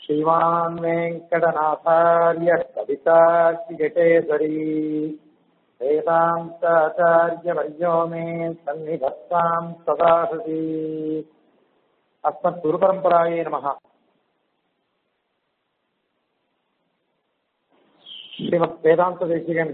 श्रीमान् वेङ्कटनाथार्य कवितार्किकेसरी वेदान्ताचार्यवर्यो मे सन्निधत्तां सदा हृदि अस्मद्गुरुपरम्परायै नमः ஸ்ரீமத் வேதாந்த தேசிகன்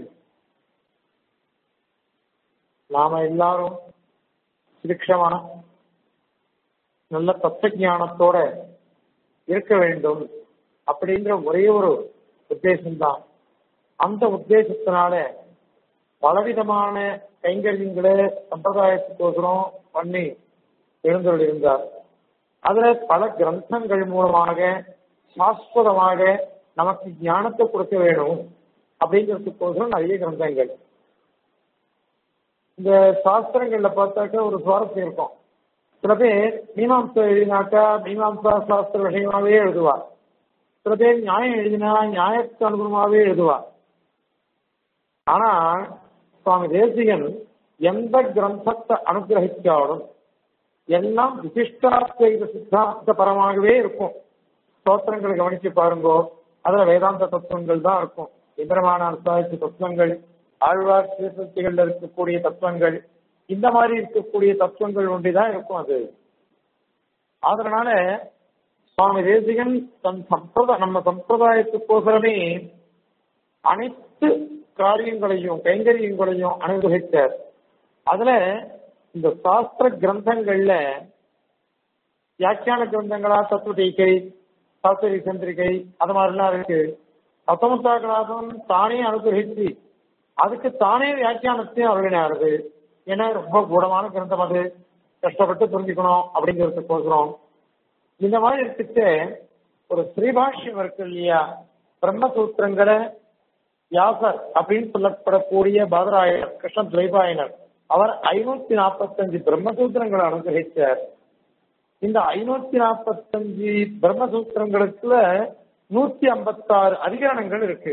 நாம எல்லாரும் சுபிக்ஷமா நல்ல தத்துவ இருக்க வேண்டும் அப்படிங்கிற ஒரே ஒரு உத்தேசம்தான் அந்த உத்தேசத்தினால பலவிதமான கைங்கரியங்களை சம்பிரதாயத்துக்கோசரம் பண்ணி எழுந்தருள் இருந்தார் அதுல பல கிரந்தங்கள் மூலமாக சாஸ்வதமாக நமக்கு ஞானத்தை கொடுக்க வேணும் அப்படிங்கிறதுக்கோசரம் நிறைய கிரந்தங்கள் இந்த சாஸ்திரங்கள்ல பார்த்தாக்க ஒரு சுவாரஸ்யம் இருக்கும் சில பேர் மீமாம்சா எழுதினாக்கா மீமாம்சா சாஸ்திர விஷயமாவே எழுதுவார் சில பேர் நியாயம் எழுதினா நியாயத்துக்கு அனுகுணமாவே எழுதுவார் ஆனா சுவாமி தேசிகன் எந்த கிரந்தத்தை அனுகிரகிச்சாலும் எல்லாம் விசிஷ்டாத்வைத சித்தாந்த பரமாகவே இருக்கும் ஸ்தோத்திரங்களை கவனிச்சு பாருங்கோ அதுல வேதாந்த தத்துவங்கள் தான் இருக்கும் இந்திரமான அனுசாரித்த தத்துவங்கள் ஆழ்வார் சீர்திருத்திகள்ல இருக்கக்கூடிய தத்துவங்கள் இந்த மாதிரி இருக்கக்கூடிய தத்துவங்கள் ஒன்றிதான் இருக்கும் அது அதனால சுவாமி தேசிகன் தன் சம்பிரதாய நம்ம சம்பிரதாயத்துக்கோசரமே அனைத்து காரியங்களையும் கைங்கரியங்களையும் அனுகிரகித்தார் அதுல இந்த சாஸ்திர கிரந்தங்கள்ல வியாக்கியான கிரந்தங்களா தத்துவ டீக்கை சாஸ்திரி சந்திரிகை அது மாதிரிலாம் இருக்கு பத்தொன்பதாம் தானே அனுகிரகிச்சு அதுக்கு தானே வியாக்கியானத்தையும் அருளினாருது ஏன்னா ரொம்ப கூடமான கிரந்தம் அது கஷ்டப்பட்டு புரிஞ்சுக்கணும் அப்படிங்கிறதுக்கோசரம் இந்த மாதிரி எடுத்துட்டு ஒரு ஸ்ரீபாஷ்யம் இருக்கு இல்லையா பிரம்மசூத்திரங்களை வியாசர் அப்படின்னு சொல்லப்படக்கூடிய பாதராயர் கிருஷ்ண துரைபாயனர் அவர் ஐநூத்தி நாற்பத்தஞ்சு பிரம்மசூத்திரங்களை அனுகிரகிச்சார் இந்த ஐநூத்தி நாற்பத்தஞ்சு பிரம்மசூத்திரங்களுக்குள்ள நூத்தி ஐம்பத்தாறு அதிகரணங்கள் இருக்கு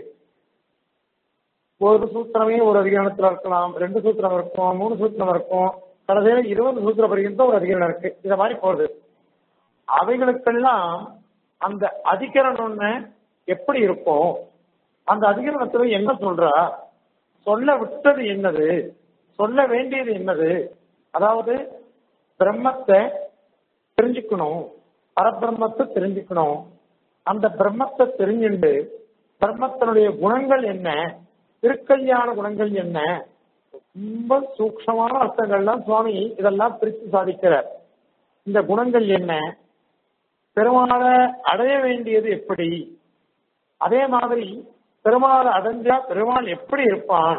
ஒரு சூத்திரமே ஒரு அதிகரணத்துல இருக்கலாம் ரெண்டு சூத்திரம் இருக்கும் மூணு சூத்திரம் இருக்கும் கடைசியில இருபது சூத்திரம் பர்யந்தம் ஒரு அதிகரணம் இருக்கு இந்த மாதிரி போகுது அவைகளுக்கெல்லாம் அந்த அதிகரணம்னு எப்படி இருக்கும் அந்த அதிகரணத்துல என்ன சொல்றா சொல்ல விட்டது என்னது சொல்ல வேண்டியது என்னது அதாவது பிரம்மத்தை தெரிஞ்சுக்கணும் பரபிரம்மத்தை தெரிஞ்சுக்கணும் அந்த பிரம்மத்தை தெரிஞ்சுண்டு பிரம்மத்தினுடைய குணங்கள் என்ன திருக்கல்யாண குணங்கள் என்ன ரொம்ப சூக்ஷமான அர்த்தங்கள்லாம் சுவாமி இதெல்லாம் பிரித்து சாதிக்கிறார் இந்த குணங்கள் என்ன பெருமாளை அடைய வேண்டியது எப்படி அதே மாதிரி பெருமாளை அடைஞ்சா பெருமாள் எப்படி இருப்பான்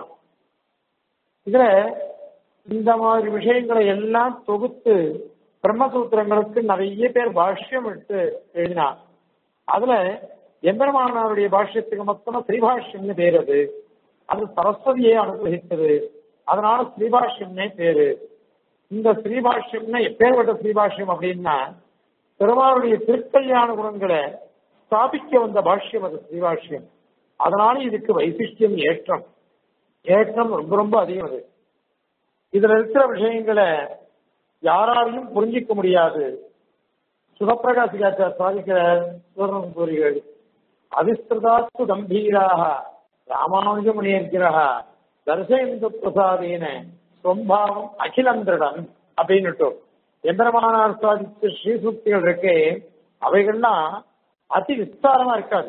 இதுல இந்த மாதிரி விஷயங்களை எல்லாம் தொகுத்து பிரம்மசூத்திரங்களுக்கு நிறைய பேர் பாஷ்யம் எடுத்து எழுதினார் அதுல எம்பெருமானாருடைய பாஷ்யத்துக்கு மொத்தமா ஸ்ரீபாஷ்யம்னு பேர் அது அது சரஸ்வதியை அனுகிரகித்தது அதனால ஸ்ரீபாஷ்யம்னே பேரு இந்த ஸ்ரீபாஷ்யம்னா எப்பேற்பட்ட ஸ்ரீபாஷ்யம் அப்படின்னா பெருமாளுடைய திருக்கல்யாண குணங்களை ஸ்தாபிக்க வந்த பாஷ்யம் அது ஸ்ரீபாஷ்யம் அதனால இதுக்கு வைசிஷ்டியம் ஏற்றம் ஏற்றம் ரொம்ப ரொம்ப அதிகம் அது இதுல இருக்கிற விஷயங்களை யாராலையும் புரிஞ்சிக்க முடியாது சுகப்பிரகாசிகாச்சார் சாதிக்கிற சுவர்ணம் கூறுகள் அவிஸ்திருதாத்து கம்பீராக ராமானுஜமுனியர்கிரக தர்சயந்து பிரசாதேன சொம்பாவம் அகிலந்திரடன் அப்படின்னுட்டு எந்திரமானார் சாதித்த ஸ்ரீசூக்திகள் இருக்கே அவைகள்லாம் அதி விஸ்தாரமா இருக்காது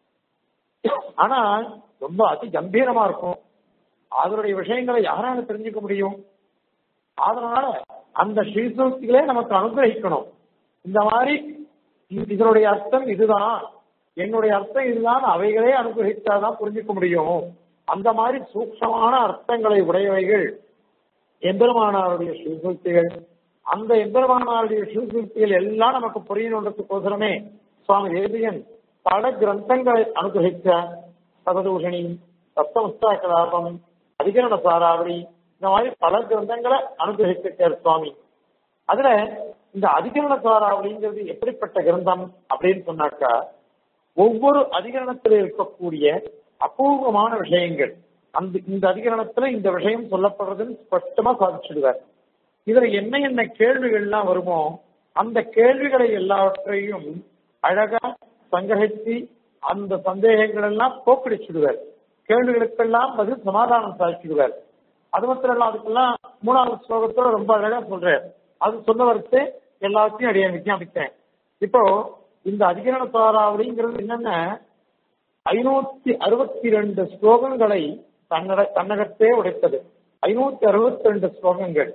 ஆனா ரொம்ப அதி கம்பீரமா இருக்கும் அதனுடைய விஷயங்களை யாரால தெரிஞ்சுக்க முடியும் அதனால அந்த ஸ்ரீசூக்திகளே நமக்கு அனுகிரகிக்கணும் இந்த மாதிரி இதனுடைய அர்த்தம் இதுதான் என்னுடைய அர்த்தம் இதுதான் அவைகளே அனுகிரகித்தாதான் புரிஞ்சுக்க முடியும் அந்த மாதிரி சூக்ஷமான அர்த்தங்களை உடையவைகள் எம்பெருமானாருடைய ஸ்ரீசூக்திகள் அந்த எம்பெருமானாருடைய ஸ்ரீசூக்திகள் எல்லாம் நமக்கு புரியணுன்றதுக்கோசரமே சுவாமி தேசியன் பல கிரந்தங்களை அனுகிரகித்த சததூஷணி சப்தமஸ்தா கலாபம் அதிகரண சாராவளி இந்த மாதிரி பல கிரந்தங்களை அனுகிரகித்திருக்கார் சுவாமி அதுல இந்த அதிகரண சாராவளிங்கிறது எப்படிப்பட்ட கிரந்தம் அப்படின்னு சொன்னாக்கா ஒவ்வொரு அதிகரணத்தில் இருக்கக்கூடிய அபூர்வமான விஷயங்கள் அந்த இந்த அதிகரணத்துல இந்த விஷயம் சொல்லப்படுறதுன்னு ஸ்பஷ்டமா சாதிச்சிடுவார் இதுல என்ன என்ன கேள்விகள்லாம் வருமோ அந்த கேள்விகளை எல்லாவற்றையும் அழகா சங்கிரகித்து அந்த சந்தேகங்கள் எல்லாம் போக்கடிச்சுடுவார் கேள்விகளுக்கெல்லாம் பதில் சமாதானம் சாதிச்சுடுவார் அது மாத்திரம் இல்ல அதுக்கெல்லாம் மூணாவது ஸ்லோகத்துல ரொம்ப அழகா சொல்றார் அது சொன்ன வரிசை எல்லாத்தையும் அடைய விஞ்ஞாபித்தேன் இப்போ இந்த அதிகரண சாராவளிங்கிறது என்னென்ன ஐநூத்தி அறுபத்தி ரெண்டு ஸ்லோகங்களை தன்னட தன்னகத்தே உடைத்தது ஐநூத்தி அறுபத்தி ரெண்டு ஸ்லோகங்கள்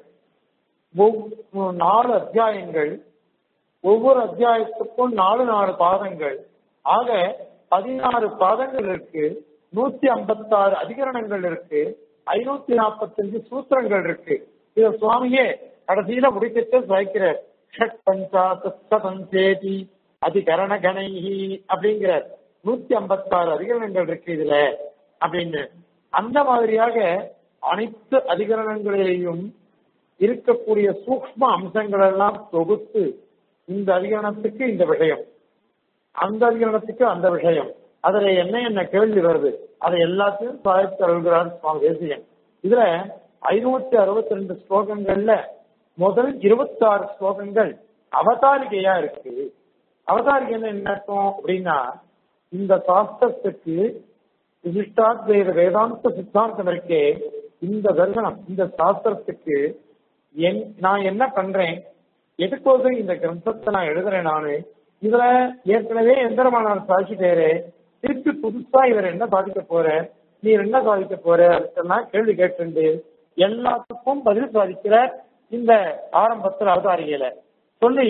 ஒவ்- நாலு அத்தியாயங்கள் ஒவ்வொரு அத்தியாயத்துக்கும் நாலு நாலு பாதங்கள் ஆக பதினாறு பாதங்கள் இருக்கு நூத்தி ஐம்பத்தாறு அதிகரணங்கள் இருக்கு ஐநூத்தி நாற்பத்தஞ்சு சூத்திரங்கள் இருக்கு இத சுவாமியே கடைசியில முடிக்கத்தை சாய்க்கிறார் ஷட் பஞ்சாசேதி அதிகரண கணைஹி அப்படிங்கிறார் நூத்தி ஐம்பத்தாறு அதிகரணங்கள் இருக்கு இதுல அப்படின்னு அந்த மாதிரியாக அனைத்து அதிகரணங்களிலேயும் இருக்கக்கூடிய சூக்ஷ்ம அம்சங்கள் எல்லாம் தொகுத்து இந்த அதிகரணத்துக்கு இந்த விஷயம் அந்த அதிகரணத்துக்கு அந்த விஷயம் அதுல என்ன என்ன கேள்வி வருது அதை எல்லாத்தையும் சாதித்து அருள்கிறார் சுவாமி தேசியன் இதுல ஐநூத்தி அறுபத்தி ரெண்டு ஸ்லோகங்கள்ல முதல் இருபத்தாறு ஸ்லோகங்கள் அவதாரிகையா இருக்கு அவதாரிகை என்ன அர்த்தம் அப்படின்னா இந்த சாஸ்திரத்துக்கு விசிஷ்டாத்வைத வேதாந்த சித்தாந்தம் இருக்கே இந்த தர்சனம் இந்த சாஸ்திரத்துக்கு என் நான் என்ன பண்றேன் எதுக்கோசம் இந்த கிரந்தத்தை நான் எழுதுறேன் நானு இதுல ஏற்கனவே எந்திரமான சாதிச்சுட்டேரு திருப்பி புதுசா இவர் என்ன சாதிக்க போற நீர் என்ன சாதிக்க போற அதுக்கெல்லாம் கேள்வி கேட்டு எல்லாத்துக்கும் பதில் சாதிக்கிற இந்த ஆரம்பத்துல அவதாரிகையில சொல்லி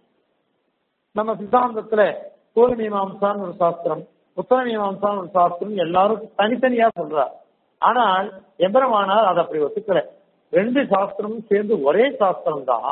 நம்ம சித்தாந்தத்துல பூர்வ மீமாம்சான்னு ஒரு சாஸ்திரம் உத்தர மீமாம்சான்னு ஒரு சாஸ்திரம் எல்லாரும் தனித்தனியா சொல்றார் ஆனால் எம்பெருமானார் அதை அப்படி ஒத்துக்கல ரெண்டு சாஸ்திரமும் சேர்ந்து ஒரே சாஸ்திரம் தான்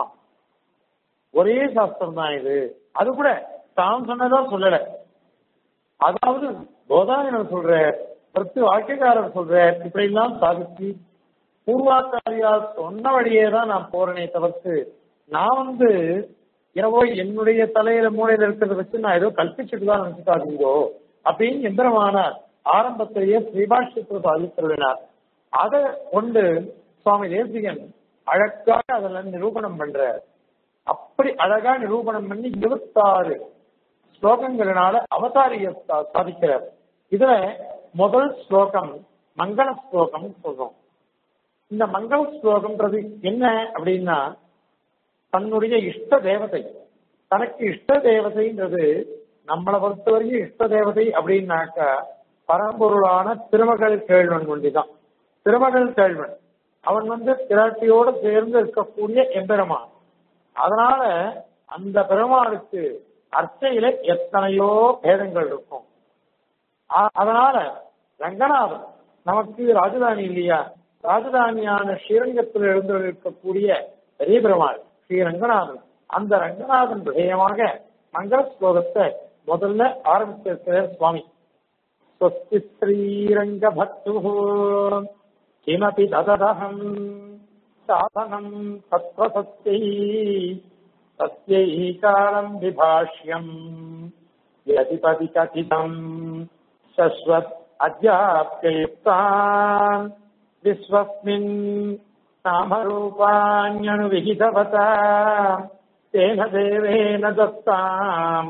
ஒரே சாஸ்திரம் தான் இது அது கூட தான் சொன்னதா சொல்லல அதாவது போதாயனர் சொல்ற பிரத்து வாக்கியக்காரர் சொல்ற இப்படி எல்லாம் சாதிச்சு பூர்வாச்சாரியார் சொன்ன வழியே தான் நான் போறேனே தவிர்த்து நான் வந்து இரவோ என்னுடைய தலையில மூளையில இருக்கிறத வச்சு நான் ஏதோ கல்பிச்சுட்டு தான் நினைச்சுக்காதீங்கோ அப்படின்னு எந்திரமானார் ஆரம்பத்திலேயே ஸ்ரீபாஷ்யத்தை சாதித்துள்ளார் அதை கொண்டு சுவாமி தேசிகன் அழகாக அதில் நிரூபணம் பண்ற அப்படி அழகா நிரூபணம் பண்ணி இருபத்தாறு ஸ்லோகங்களினால அவதாரிய சா- சாதிக்கிறார் இதுல முதல் ஸ்லோகம் மங்கள ஸ்லோகம் சொல்றோம் இந்த மங்கள ஸ்லோகம்ன்றது என்ன அப்படின்னா தன்னுடைய இஷ்ட தேவதை தனக்கு இஷ்ட தேவதைன்றது நம்மளை பொறுத்தவரைக்கும் இஷ்ட தேவதை அப்படின்னாக்கா பரம்பொருளான திருமகள் கேள்வன் ஒண்டிதான் திருமகள் கேள்வன் அவன் வந்து பிராட்டியோடு சேர்ந்து இருக்கக்கூடிய எம்பெருமான் அதனால அந்த பெருமாளுக்கு அர்ச்சையில எத்தனையோ பேதங்கள் இருக்கும் அ- அதனால ரங்கநாதன் நமக்கு ராஜதானி இல்லையா ராஜதானியான ஸ்ரீரங்கத்தில் எழுந்து இருக்கக்கூடிய பெரிய பெருமாள் ஸ்ரீ ரங்கநாதன் அந்த ரங்கநாதன் விஷயமாக மங்கள ஸ்லோகத்தை முதல்ல ஆரம்பிச்சிருக்கிறார் சுவாமி स्वस्ति श्रीरङ्गभक्तुः किमपि दददहम् साधनम् तत्त्वसत्यै तस्यै कालम् विभाष्यम् यदिपदि कथितम् शश्वत् अद्याप्ययुक्तान् विश्वस्मिन् नामरूपाण्यनुविहितवता तेन देवेन दत्ताम्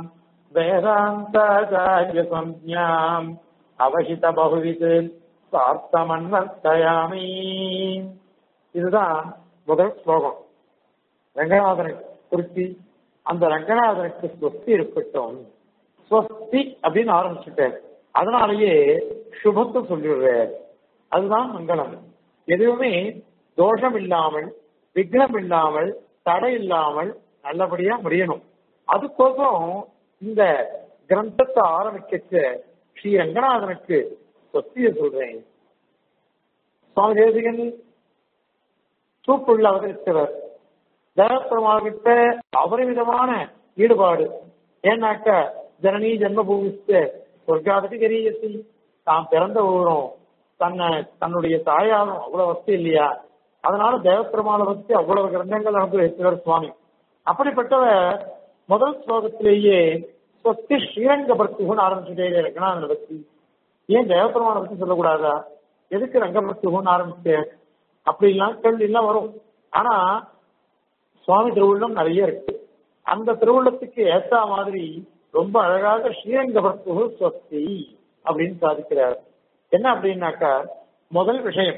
वेदान्ताचार्यसंज्ञाम् அவஹித பகுவிது சார்த்தமன்வர்த்தயாமி இதுதான் முதல் ஸ்லோகம் ரங்கநாதனை குறித்து அந்த ரங்கநாதனுக்கு ஸ்வஸ்தி இருக்கட்டும் ஸ்வஸ்தி அப்படின்னு ஆரம்பிச்சுட்டார் அதனாலேயே சுபத்தை சொல்லிடுறார் அதுதான் மங்களம் எதுவுமே தோஷம் இல்லாமல் விக்னம் இல்லாமல் தடை இல்லாமல் நல்லபடியா முடியணும் அதுக்கோசம் இந்த கிரந்தத்தை ஆரம்பிக்கச்ச ஸ்ரீ ரங்கநாதனுக்கு சொத்திய சொல்றேன் சுவாமி தேசிகன் சூப்புள்ள அவதரித்தவர் தேவப்பெருமாள்கிட்ட அபரிமிதமான ஈடுபாடு ஏன்னாக்க ஜனனி ஜென்மபூமிஸ்த சொர்க்காதபி கரியசி தான் பிறந்த ஊரும் தன்னை தன்னுடைய தாயாரும் அவ்வளவு வசதி இல்லையா அதனால தேவப்பெருமாளை பற்றி அவ்வளவு கிரந்தங்கள் அனுபவித்தவர் சுவாமி அப்படிப்பட்டவர் முதல் ஸ்லோகத்திலேயே சொத்தி ஸ்ரீரங்கபர்த்துகுன்னு ஆரம்பிச்சுட்டே ரங்கநாதனை பத்தி ஏன் தேவப்பெருமானை பத்தி சொல்லக்கூடாதா எதுக்கு ரங்கபர்த்துகுன்னு ஆரம்பிச்சேன் அப்படிலாம் கேள்வி எல்லாம் வரும் ஆனா சுவாமி திருவுள்ளம் நிறைய இருக்கு அந்த திருவுள்ளத்துக்கு ஏற்ற மாதிரி ரொம்ப அழகாக ஸ்ரீரங்கபத்து ஸ்வஸ்தி அப்படின்னு சாதிக்கிறார் என்ன அப்படின்னாக்கா முதல் விஷயம்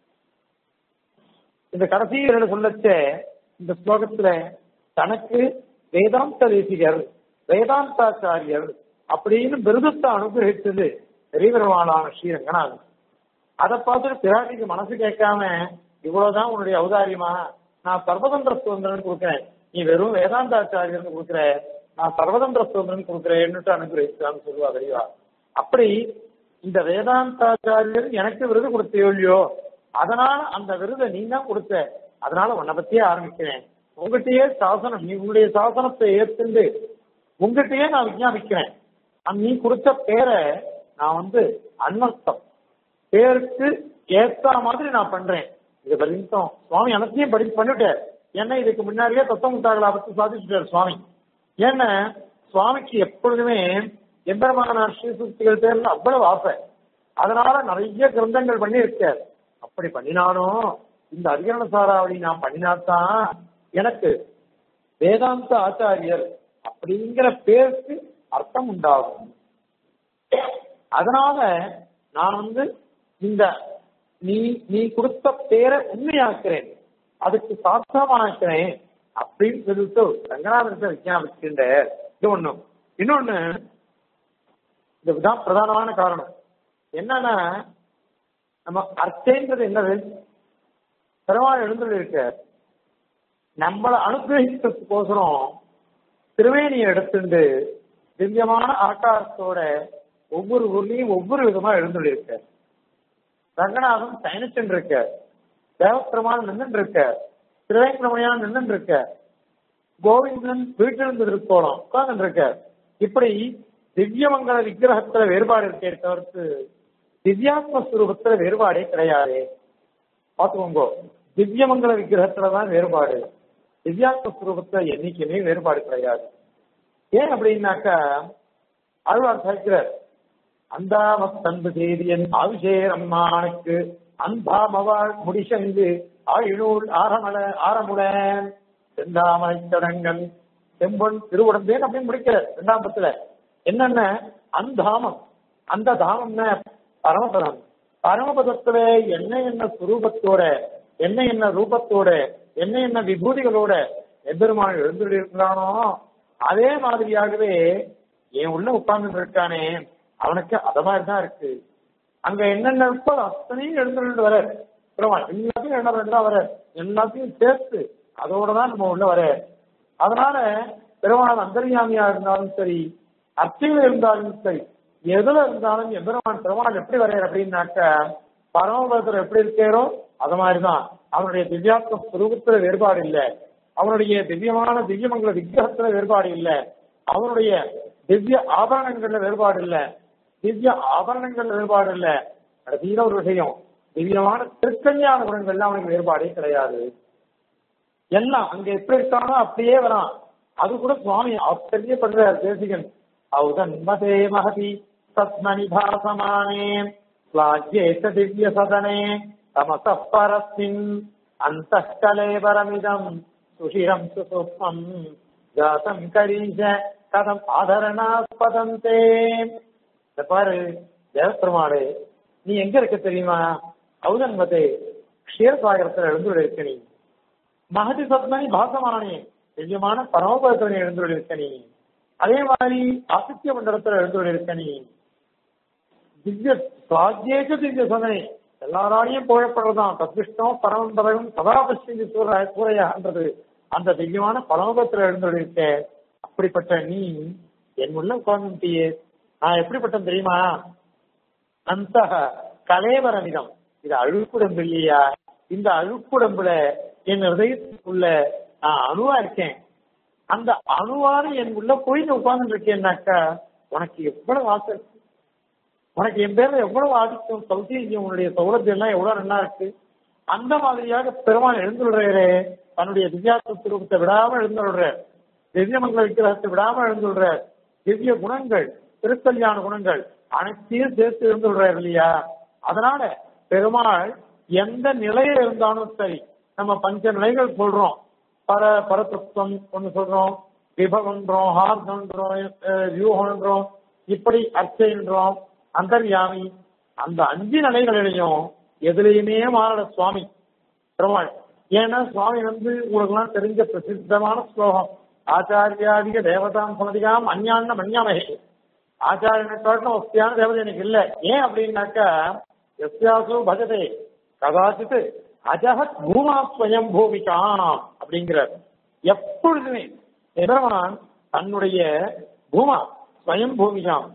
இந்த கடைசி இரண்டு சொல்லச்ச இந்த ஸ்லோகத்துல தனக்கு வேதாந்த தேசிகர் வேதாந்தாச்சாரியர் அப்படின்னு விருதத்தை அனுகிரகித்தது பெரியவரவாளான ஸ்ரீரங்கநாதன் அதை பார்த்துட்டு பிராட்டிக்கு மனசு கேட்காம இவ்வளவுதான் உன்னுடைய அவதாரியமா நான் சர்வதந்திர சுதந்திரன் கொடுக்குறேன் நீ வெறும் வேதாந்தாச்சாரியர்னு கொடுக்குற நான் சர்வதந்திர சுதந்திரன் கொடுக்குறேன்னுட்டு அனுகிரகிச்சான்னு சொல்லுவா பெரியவா அப்படி இந்த வேதாந்தாச்சாரியர் எனக்கு விருது கொடுத்தியோ இல்லையோ அதனால அந்த விருதை நீ தான் கொடுத்த அதனால உன்னை பத்தியே ஆரம்பிக்கிறேன் உங்ககிட்டயே சாசனம் நீ உன்னுடைய சாசனத்தை ஏத்துண்டு உங்ககிட்டயே நான் விஞ்ஞாபிக்கிறேன் அந்த நீ கொடுத்த பேரை நான் வந்து அன்வர்த்தம் பேருக்கு ஏத்த மாதிரி நான் பண்றேன் இது வரைக்கும் சுவாமி அனைத்தையும் படி பண்ணிட்டார் ஏன்னா இதுக்கு முன்னாடியே தத்துவமுட்டாளா பத்தி சாதிச்சுட்டார் சுவாமி ஏன்னா சுவாமிக்கு எப்பொழுதுமே எம்பெருமானார் ஸ்ரீசுக்திகள் பேர்ல அவ்வளவு ஆசை அதனால நிறைய கிரந்தங்கள் பண்ணி இருக்கார் அப்படி பண்ணினாலும் இந்த அதிகரண சாராவளி நான் பண்ணினாத்தான் எனக்கு வேதாந்த ஆச்சாரியர் அப்படிங்கிற பேருக்கு அர்த்தம் உண்டாகும் அதனால நான் வந்து இந்த நீ நீ கொடுத்த பேரை உண்மையாக்குறேன் அதுக்கு சாஸ்திரமாக்குறேன் அப்படின்னு சொல்லிட்டு ரங்கநாதனத்தை விஞ்ஞாபிக்கின்ற இது ஒண்ணு இன்னொன்னு இதுதான் பிரதானமான காரணம் என்னன்னா நம்ம அர்த்தேன்றது என்னது பெருமாள் எழுந்துள்ள இருக்க நம்மளை அனுகிரகிக்கிறதுக்கோசரம் திருவேணியை எடுத்துட்டு திவ்யமான ஆகாரத்தோட ஒவ்வொரு ஊர்லயும் ஒவ்வொரு விதமா எழுந்துள்ள இருக்க ரங்கநாதன் பயணிச்சுட்டு இருக்க தேவப்பெருமான் நின்றுட்டு இருக்க திருவேங்கரமணியான் நின்றுட்டு இருக்க கோவிந்தன் வீட்டிலிருந்து இருக்கோணும் உட்கார்ந்து இருக்க இப்படி திவ்யமங்கல விக்கிரகத்துல வேறுபாடு இருக்கே தவிர்த்து திவ்யாத்ம ஸ்வரூபத்துல வேறுபாடே கிடையாது பார்த்துக்கோங்க திவ்யமங்கல விக்கிரகத்துலதான் வேறுபாடு திவ்யாத்ம ஸ்வரூபத்துல என்னைக்குமே வேறுபாடு கிடையாது ஏன் அப்படின்னாக்கா ஆழ்வார் சாய்க்கிறார் அந்தாமத்தன்பு செய்தியன் ஆவிஷேர் அம்மானுக்கு அன்பாமவாள் முடிசங்கு ஆயினூல் ஆரமல ஆரமுடன் செந்தாமலை தடங்கள் செம்பொன் திருவுடந்தேன் அப்படின்னு முடிக்கிறார் இரண்டாம் பத்துல என்னென்ன அந்தாமம் அந்த தாமம்னா பரமபதம் பரமபதத்துல என்ன என்ன சுரூபத்தோட என்ன என்ன ரூபத்தோட என்ன என்ன விபூதிகளோட எம்பெருமான் எழுந்துட்டு இருக்கிறானோ அதே மாதிரியாகவே என் உள்ள உட்கார்ந்து இருக்கானே அவனுக்கு அத மாதிரிதான் இருக்கு அங்க என்னென்ன இருக்கோ அத்தனையும் எழுந்துட்டு வர பெருமாள் எல்லாத்தையும் என்ன ரெண்டா வர எல்லாத்தையும் சேர்த்து அதோட தான் நம்ம உள்ள வர அதனால பெருமாள் அந்தர்யாமியா இருந்தாலும் சரி அர்ச்சையில் இருந்தாலும் சரி எதுல இருந்தாலும் எம்பெருமான் பெருமாள் எப்படி வரையர் அப்படின்னாக்க பரமபதத்தில் எப்படி இருக்காரோ அது மாதிரிதான் அவனுடைய திவ்யாத்ம சுரூபத்துல வேறுபாடு இல்லை அவனுடைய திவ்யமான திவ்யமங்கல விக்கிரகத்துல வேறுபாடு இல்லை அவனுடைய திவ்ய ஆபரணங்கள்ல வேறுபாடு இல்லை திவ்ய ஆபரணங்கள்ல வேறுபாடு இல்லை கடைசியில ஒரு விஷயம் திவ்யமான திருக்கல்யாண குணங்கள்ல அவனுக்கு வேறுபாடே கிடையாது எல்லாம் அங்க எப்படி இருக்கானோ அப்படியே வரான் அது கூட சுவாமி ஆச்சரியப்படுறார் தேசிகன் அவுதன் மதே மகதி தஸ்மனி பாசமானே ஸ்லாஜ்யேத திவ்ய சதனே தமச பரஸ்மின் அந்த கலேபரமிதம் சுஷிரம் சுசூக்மம் ஜாதம் கரீஷ கதம் ஆதரணாஸ்பதந்தே இந்த பாரு தேவப்பெருமாளே நீ எங்க இருக்க தெரியுமா அவுதன் மதே க்ஷீரசாகரத்தில் எழுந்துள்ள இருக்க நீ மகதி சத்மனி பாசமானே திவ்யமான பரமபதத்தினை எழுந்துள்ள இருக்க நீ அதே மாதிரி ஆதித்ய மண்டலத்தில் எழுந்துள்ள இருக்க நீ திவ்ய சுவாத்தியேக திவ்ய சதனை எல்லாராலையும் புகழப்படுறதுதான் தத்விஷ்டம் பரமம் பதகம் சதா பஷ்டி சூர சூரையான்றது அந்த திவ்யமான பரமபத்தில் எழுந்துள்ள இருக்க அப்படிப்பட்ட நீ என் உள்ள உட்கார்ந்துட்டியே நான் எப்படிப்பட்டேன் தெரியுமா அந்த கலேவரமிதம் இது அழுக்குடம்பு இல்லையா இந்த அழுக்குடம்புல என் ஹிருதயத்துக்குள்ள நான் அணுவா இருக்கேன் அந்த அணுவான என் உள்ள போய் நீ உட்கார்ந்து இருக்கேன்னாக்கா உனக்கு எவ்வளவு ஆசை இருக்கு உனக்கு என் பேர்ல எவ்வளவு ஆதிக்கம் சௌசீரியம் உன்னுடைய சௌலபியம் எல்லாம் எவ்வளவு நல்லா இருக்கு அந்த மாதிரியாக பெருமாள் எழுந்துள்ளாரே தன்னுடைய திவ்யாத்ம சுரூபத்தை விடாம எழுந்துள்ளார் திவ்யமங்கல விக்கிரகத்தை விடாம எழுந்துள்ளார் திவ்ய குணங்கள் திருக்கல்யாண குணங்கள் அனைத்தையும் சேர்த்து எழுந்துள்ளார் இல்லையா அதனால பெருமாள் எந்த நிலையில இருந்தாலும் சரி நம்ம பஞ்ச நிலைகள் சொல்றோம் பர பரதத்துவம் ஒண்ணு சொல்றோம் விபவன்றோம் ஹார்தன்றோம் வியூகன்றோம் இப்படி அர்ச்சைன்றோம் அந்தர்யாமி அந்த அஞ்சு நிலைகளிலையும் எதுலையுமே மாறல சுவாமி பெருமாள் ஏன்னா சுவாமி வந்து உங்களுக்குலாம் தெரிஞ்ச பிரசித்தமான ஸ்லோகம் ஆச்சாரியாதிக தேவதாம் சமதிகாம் அஞ்ஞான மஞ்ஞாமகே ஆச்சாரியனை காட்டிலும் வசதியான தேவதை எனக்கு இல்லை ஏன் அப்படின்னாக்கா எஸ்யாசு பஜதே கதாச்சித் அஜகத் பூமா ஸ்வயம் பூமிகாம் அப்படிங்கிறார் எப்பொழுதுமே எதிரவனான் தன்னுடைய பூமா ஸ்வயம் பூமிகாம்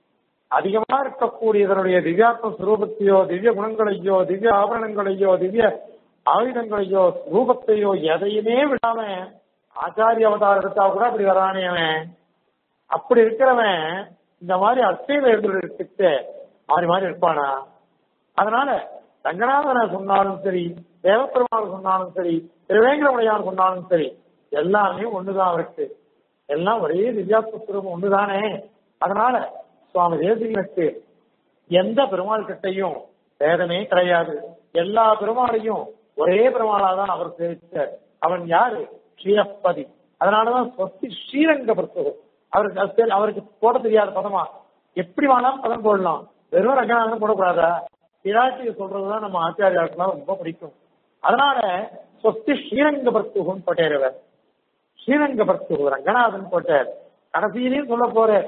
அதிகமா இருக்கக்கூடியதனுடைய திவ்யாத்ம சுரூபத்தையோ திவ்ய குணங்களையோ திவ்ய ஆபரணங்களையோ திவ்ய ஆயுதங்களையோ ரூபத்தையோ எதையுமே விடாம ஆச்சாரிய அவதாரம் எடுத்தா கூட அப்படி வரானே அவன் அப்படி இருக்கிறவன் இந்த மாதிரி அர்ச்சையில இருந்துட்டு மாறி மாறி இருப்பானா அதனால ரங்கநாதனை சொன்னாலும் சரி தேவப்பெருமாள் சொன்னாலும் சரி திருவேங்கடமுடையார் சொன்னாலும் சரி எல்லாமே ஒண்ணுதான் அவருக்கு எல்லாம் ஒரே திவ்யாத்மஸ்வரூபம் ஒண்ணுதானே அதனால சுவாமி தேசிகனுக்கு எந்த பெருமாள் கிட்டையும் பேதமே கிடையாது எல்லா பெருமாளையும் ஒரே பெருமாளாதான் அவர் சேவித்தார் அவன் யாரு ஸ்ரீரப்பதி அதனாலதான் சொத்தி ஸ்ரீரங்க பிரசுரம் அவருக்கு அது தெரி- அவருக்கு போட தெரியாத பதமா எப்படி வேணாலும் பதம் போடலாம் வெறும் ரங்கநாதன் போடக்கூடாதா பிராட்டியை சொல்றதுதான் நம்ம ஆச்சாரியாருக்குலாம் ரொம்ப பிடிக்கும் அதனால சொத்தி ஸ்ரீரங்க பர்த்துகுன்னு போட்டார் இவர் ஸ்ரீரங்க பர்த்துகு ரங்கநாதன் போட்டார் கடைசியிலையும் சொல்ல போறார்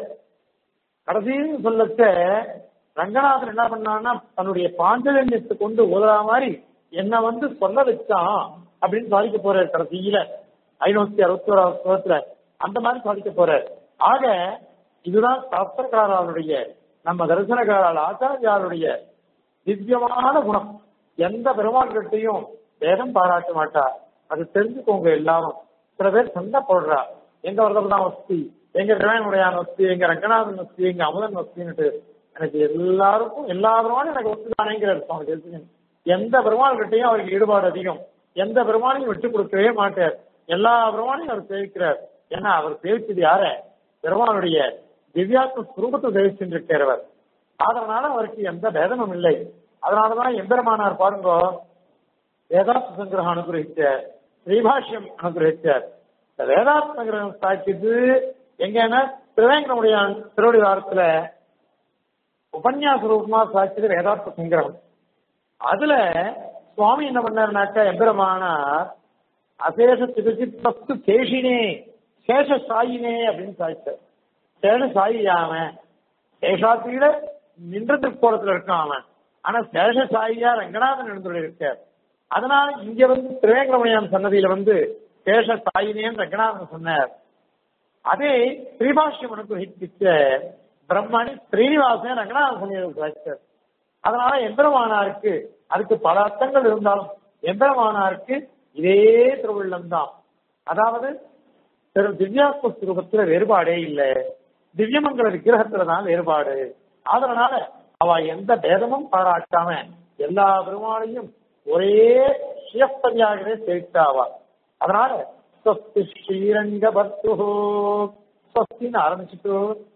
கடைசியும் சொல்லச்ச ரங்கநாதன் என்ன பண்ணான்னா தன்னுடைய பாஞ்சஜன்யத்தை கொண்டு உதவ மாதிரி என்ன வந்து சொல்ல வச்சான் அப்படின்னு சாதிக்க போறாரு கடைசியில ஐநூத்தி அறுபத்தி ஓராவது ஸ்லோகத்துல அந்த மாதிரி சாதிக்க போறார் ஆக இதுதான் சாஸ்திரக்காரருடைய நம்ம தரிசனக்காரர் ஆச்சாரியாருடைய திவ்யமான குணம் எந்த பெருமாள்கிட்டையும் வேதம் பாராட்ட மாட்டார் அது தெரிஞ்சுக்கோங்க எல்லாரும் சில பேர் சண்டை போடுறா எங்க வரதர் தான் வசதி எங்க கிரகனுடையான் வசதி எங்க ரங்கநாதன் வசதி எங்க அமுதன் வசதின்னுட்டு எனக்கு எல்லாருக்கும் எல்லா பெருமாளும் எனக்கு ஒத்துதானேங்கிறார் சுவாமி தேசிகன் எந்த பெருமாள்கிட்டையும் அவருக்கு ஈடுபாடு அதிகம் எந்த பெருமாளையும் விட்டு கொடுக்கவே மாட்டார் எல்லா பெருமாளையும் அவர் சேவிக்கிறார் ஏன்னா அவர் சேவிச்சது யார பெருமாளுடைய திவ்யாத்ம சுரூபத்தை சேவிச்சுருக்கிறவர் அதனால அவருக்கு எந்த பேதமும் இல்லை அதனாலதான் எம்பெருமானார் பாருங்க வேதாந்த சங்கிரகம் அனுகிரகிச்சார் ஸ்ரீபாஷ்யம் அனுகிரகிச்சார் இந்த வேதாந்த சங்கிரகம் சாட்சிது எங்கன்னா திருவேங்கனுடைய திருவடி வாரத்துல உபன்யாச ரூபமா சாட்சிது வேதாந்த சங்கிரகம் அதுல சுவாமி என்ன பண்ணாருனாக்கா எம்பெருமானார் அசேஷ திருச்சித் பஸ்து சேஷினே சேஷ சாயினே அப்படின்னு சாதிச்சார் சேஷ சாயியாம சேஷாத்தியில நின்ற திருக்கோலத்துல இருக்கான் அவன் ஆனா சேஷ சாயியா ரங்கநாதன் எழுந்துள்ள இருக்கார் அதனால இங்க வந்து திருவேங்கடமணியான் சன்னதியில வந்து சேஷ சாயினேன்னு ரங்கநாதன் சொன்னார் அதே ஸ்ரீபாஷ்யம் அனுகிரகிச்ச பிரம்மணி ஸ்ரீனிவாசன் ரங்கநாதன் சன்னதியில் சாதிச்சார் அதனால எம்பெருமானாருக்கு அதுக்கு பல அர்த்தங்கள் இருந்தாலும் எம்பெருமானாருக்கு இதே திருவுள்ளம் தான் அதாவது திரு திவ்யாத்ம ஸ்வரூபத்துல வேறுபாடே இல்லை திவ்யமங்கல விக்கிரகத்துல தான் வேறுபாடு அதனால அவ எந்த பேதமும் பாராட்டாம எல்லா பெருமாளையும் ஒரே சிவப்பதியாகவே சேர்த்தாவா அதனால ஸ்வஸ்தி ஸ்ரீரங்க பர்த்து ஸ்வஸ்தின்னு ஆரம்பிச்சுட்டு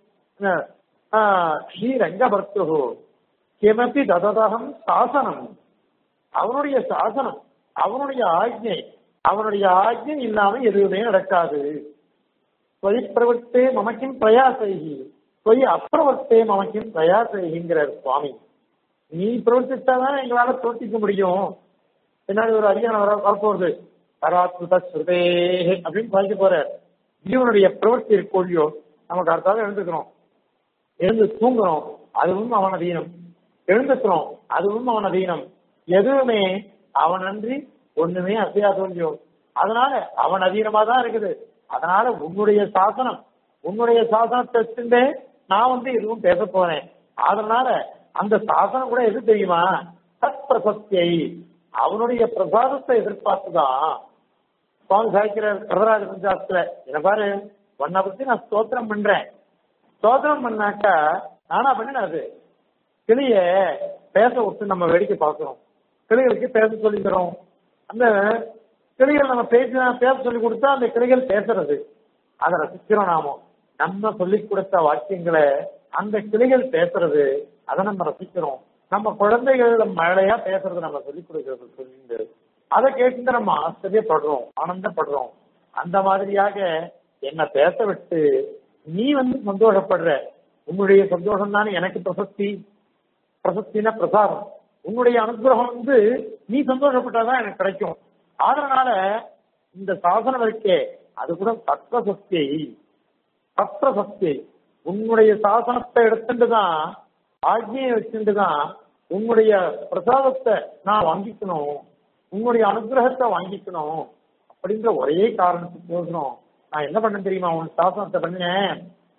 ஸ்ரீரங்க பர்த்து கிமப்பி தததகம் சாசனம் அவனுடைய சாசனம் அவனுடைய ஆజ్ఞை அவனுடைய ஆజ్ఞை இல்லாம எதுவுமே நடக்காது தொய் பிரவர்த்தே மமக்கின் பிரயாசைகி தொய் அப்பிரவர்த்தே மமக்கின் பிரயாசைகிங்கிறார் சுவாமி நீ பிரவர்த்தித்தாதான் எங்களால பிரவர்த்திக்க முடியும் பின்னாடி ஒரு அதிகாரம் வர வரப்போகுது பராத்மத ஸ்ருதே அப்படின்னு சொல்லிட்டு போறார் ஜீவனுடைய பிரவர்த்தி இருக்கோழியோ நமக்கு அடுத்தாக எழுந்துக்கிறோம் எழுந்து தூங்குறோம் அதுவும் அவன் அதீனம் எழுந்துக்கிறோம் அதுவும் அவன் அதீனம் எதுவுமே அவன் அன்றி ஒண்ணுமே அசையாதோல்லையோ அதனால அவன் அதீனமா தான் இருக்குது அதனால உன்னுடைய சாசனம் உன்னுடைய சாசனத்தை வச்சுட்டே நான் வந்து எதுவும் பேச போறேன் அதனால அந்த சாசனம் கூட எது தெரியுமா சத் பிரசத்தியை அவனுடைய பிரசாதத்தை எதிர்பார்த்துதான் சுவாமி சாய்க்கிறார் வரதராஜ பஞ்சாப்துல என்ன பாரு உன்னை பத்தி நான் ஸ்தோத்திரம் பண்றேன் ஸ்தோத்திரம் பண்ணாக்கா நானா பண்ணின அது கிளிய பேச விட்டு நம்ம வேடிக்கை பார்க்கிறோம் கிளிகளுக்கு பேச சொல்லி தரோம் அந்த கிளிகள் நம்ம பேசினா பேச சொல்லி கொடுத்தா அந்த கிளிகள் பேசுறது அதை ரசிக்கிறோம் நாம நம்ம சொல்லி கொடுத்த வாக்கியங்களை அந்த கிளிகள் பேசுறது அதை நம்ம ரசிக்கிறோம் நம்ம குழந்தைகள் மழையா பேசுறது நம்ம சொல்லி கொடுக்கறது சொல்லிட்டு அதை கேட்டு நம்ம ஆச்சரியப்படுறோம் ஆனந்தப்படுறோம் அந்த மாதிரியாக என்ன பேச விட்டு நீ வந்து சந்தோஷப்படுற உன்னுடைய சந்தோஷம் தானே எனக்கு பிரசக்தி பிரசக்தினா பிரசாதம் உன்னுடைய அனுகிரகம் வந்து நீ சந்தோஷப்பட்டாதான் எனக்கு கிடைக்கும் அதனால இந்த சாசனம் இருக்கே அது கூட தத்வ சக்தியை தத்வ சக்தி உன்னுடைய சாசனத்தை எடுத்துட்டு தான் ஆஜ்ஞையை வச்சுட்டு தான் உன்னுடைய பிரசாதத்தை நான் வாங்கிக்கணும் உன்னுடைய அனுகிரகத்தை வாங்கிக்கணும் அப்படின்ற ஒரே காரணத்துக்கு யோசனம் நான் என்ன பண்ண தெரியுமா உன் சாசனத்தை பண்ணேன்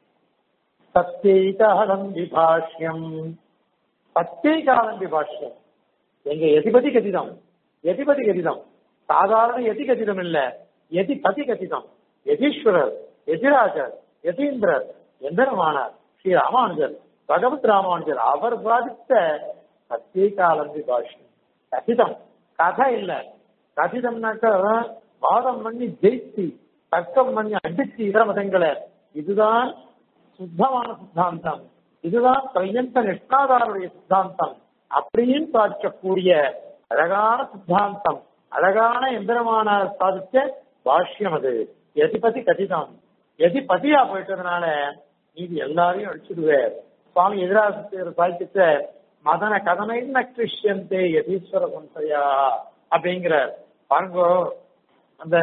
சத்தியகாலம் விபாஷ்யம் சத்தியகாலம் விபாஷ்யம் எங்க எதிபதி கதிதம் எதிபதி கதிதம் சாதாரண எதி கதிதம் இல்ல எதிபதி கதிதம் யதீஸ்வரர் எதிராஜர் யதீந்திரர் எந்திரமானார் ஸ்ரீ ராமானுஜர் பகவத் ராமானுஜர் அவர் பாதித்த சத்தியகாலம் விபாஷ்யம் கதிதம் கதை இல்ல கதிதம்னாக்க வாதம் பண்ணி ஜெயிச்சு தர்க்கம் பண்ணி அடிச்சு இதர மதங்களை இதுதான் சுத்தமான சித்தாந்தம் இதுதான் கையந்த நிஷ்ணாதாருடைய சித்தாந்தம் அப்படின்னு சாதிக்கக்கூடிய அழகான சித்தாந்தம் அழகான எந்திரமான சாதிச்ச பாஷ்யம் அது எதிபதி கதிதம் எதிபதியா போயிட்டதுனால நீதி எல்லாரையும் அடிச்சுடுவார் சுவாமி எதிராசிரியர் சாதிச்ச மதன கதனைன்ன கிருஷ்யந்தே யதீஸ்வர சம்சயா அப்படிங்கிற பாருங்கோ அந்த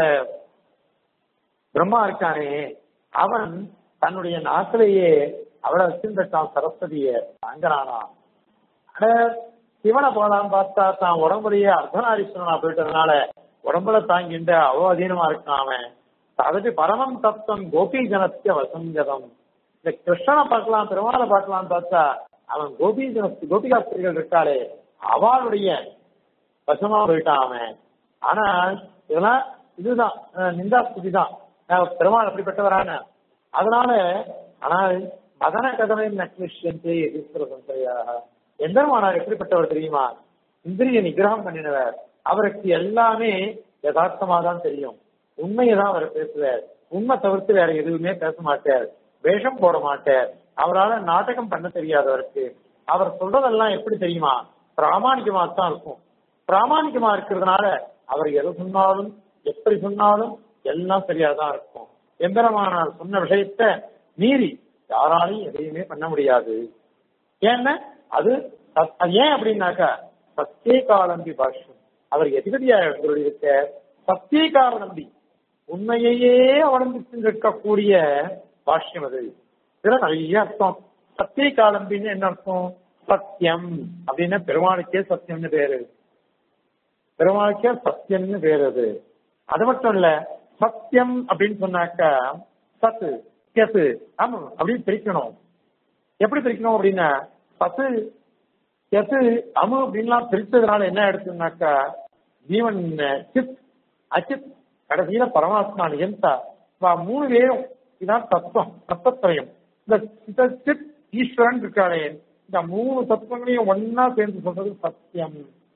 பிரம்மா இருக்கானே அவன் தன்னுடைய நாட்டிலேயே அவளை வச்சிருந்தான் சரஸ்வதிய தாங்கறானா அட சிவனை போலான்னு பார்த்தா தான் உடம்புலயே அர்த்தநாரீஸ்வரனா போயிட்டதுனால உடம்புல தாங்கின்ற அவ்வளோ அதீனமா இருக்கான் அவன் அதற்கு பரமம் தத்துவம் கோபி ஜனத்திய வசங்கதம் இந்த கிருஷ்ணனை பார்க்கலாம் பெருமாளை பார்க்கலாம்னு பார்த்தா அவன் கோபி ஜன கோபிகாஸ்திரிகள் இருக்காளே அவளுடைய வசமா போயிட்டான் அவன் ஆனா இதெல்லாம் இதுதான் அஹ் நிந்தா ஸ்துதி தான் அஹ் பெருமாள் அப்படிப்பட்டவரான அதனால ஆனால் மதன கதனை நக்லிஷ்யந்தே ஈஸ்வர சந்தையாக எந்தமானார் எப்படிப்பட்டவர் தெரியுமா இந்திரிய நிகிரகம் பண்ணினவர் அவருக்கு எல்லாமே யதார்த்தமா தான் தெரியும் உண்மையை தான் அவர் பேசுவார் உண்மை தவிர்த்து வேற எதுவுமே பேச மாட்டார் வேஷம் போட மாட்டார் அவரால் நாடகம் பண்ண தெரியாதவருக்கு அவர் சொல்றதெல்லாம் எப்படி தெரியுமா பிராமாணிகமா தான் இருக்கும் பிராமாணிகமா இருக்கிறதுனால அவர் எது சொன்னாலும் எப்படி சொன்னாலும் எல்லாம் சரியா தான் இருக்கும் எம்பெருமானார் சொன்ன விஷயத்த மீறி யாராலையும் எதையுமே பண்ண முடியாது ஏன்னா அது சத்- அது ஏன் அப்படின்னாக்கா சத்தியகாலம்பி பாஷ்யம் அவர் எதிபதியா இருக்க சத்தியகாலம்பி உண்மையையே அவலம்பித்து இருக்கக்கூடிய பாஷ்யம் அது இதுல நிறைய அர்த்தம் சத்தியகாலம்பின்னு என்ன அர்த்தம் சத்தியம் அப்படின்னா பெருமாளுக்கே சத்தியம்னு பேரு பெருமாளுக்கே சத்தியம்னு பேரு அது அது மட்டும் இல்ல சத்தியம் அப்படின்னு சொன்னாக்கா சத்து கெத்து ஆமா அப்படின்னு பிரிக்கணும் எப்படி பிரிக்கணும் அப்படின்னா சத்து கெத்து அமு அப்படின்லாம் பிரிச்சதுனால என்ன எடுத்துனாக்கா ஜீவன் சித் அச்சித் கடைசியில பரமாத்மா நியந்தா வா மூணு பேரும் இதான் தத்துவம் தத்துவத்திரயம் இந்த சித்த- சித் ஈஸ்வரன் இருக்காளே இந்த மூணு தத்துவங்களையும் ஒன்னா சேர்ந்து சொல்றது சத்தியம்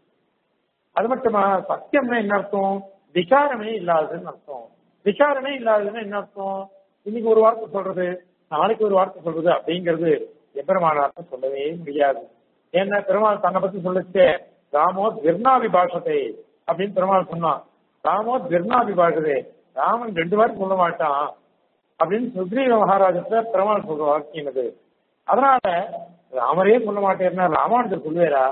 அது மட்டுமா சத்தியம்னா என்ன அர்த்தம் விகாரமே இல்லாததுன்னு அர்த்தம் விகாரமே இல்லாததுன்னு என்ன அர்த்தம் இன்னைக்கு ஒரு வார்த்தை சொல்றது நாளைக்கு ஒரு வார்த்தை சொல்றது அப்படிங்கிறது எம்பெருமானார்த்த சொல்லவே முடியாது ஏன்னா பெருமாள் தன்னை பத்தி சொல்லிச்சு ராமோ விபாஷத்தை அப்படின்னு பெருமாள் சொன்னான் ராமோ விபாஷதே ராமன் ரெண்டு வாரம் சொல்ல மாட்டான் அப்படின்னு சுக்ரீவ மகாராஜத்தை பெருமாள் சொல்ற வாக்கியம் அது அதனால ராமரே சொல்ல மாட்டேன்னா ராமானுஜர் சொல்லுவேரா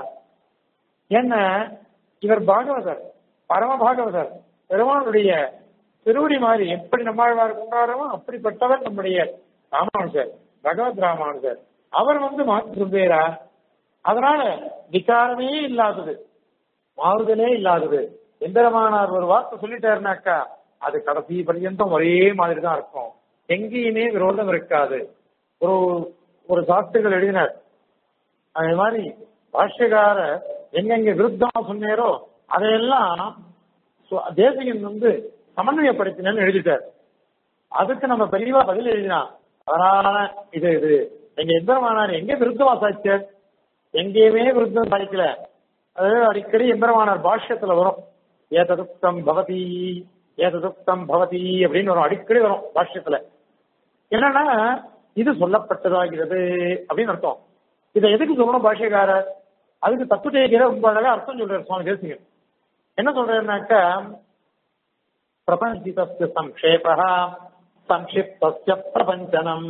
என்ன இவர் பாகவதர் பரம பாகவதர் பெருமானுடைய திருவடி மாதிரி எப்படி நம்மாழ்வார் கொண்டாடுறோமோ அப்படிப்பட்டவர் நம்முடைய ராமானுஜர் பகவத் ராமானுஜர் அவர் வந்து மாற்றி சொல்வேரா அதனால விகாரமே இல்லாதது மாறுதலே இல்லாதது எந்திரமானார் ஒரு வார்த்தை சொல்லிட்டாருனாக்கா அது கடைசி பர்யந்தம் ஒரே மாதிரி தான் இருக்கும் எங்கேயுமே விரோதம் இருக்காது ஒரு ஒரு சாஸ்திரிகள் எழுதினார் அது மாதிரி பாஷ்யக்கார எங்கெங்க விருத்தமா சொன்னேரோ அதையெல்லாம் சு- தேசிகன் வந்து சமன்வயப்படுத்தினு எழுதிட்டார் அதுக்கு நம்ம பெரியவா பதில் எழுதினா அதனால இது இது எங்க எந்திரமானார் எங்க விருத்தமா சாய்ச்சார் எங்கேயுமே விருத்தம் சாய்க்கல அது அடிக்கடி எம்பெருமானார் பாஷ்யத்துல வரும் ஏததுக்தம் பவதி ஏததுக்தம் பவதி அப்படின்னு வரும் அடிக்கடி வரும் பாஷ்யத்துல என்னன்னா இது சொல்லப்பட்டதாகிறது அப்படின்னு அர்த்தம் இதை எதுக்கு சொல்லணும் பாஷ்யக்காரர் அதுக்கு தப்பு தேய்க்கிற ரொம்ப அழகா அர்த்தம் சொல்றாரு சுவாமி தேசிகன் என்ன சொல்றாருனாக்கா பிரபஞ்சிதஸ்ய சங்கேபா சங்கிப்தஸ்ய பிரபஞ்சனம்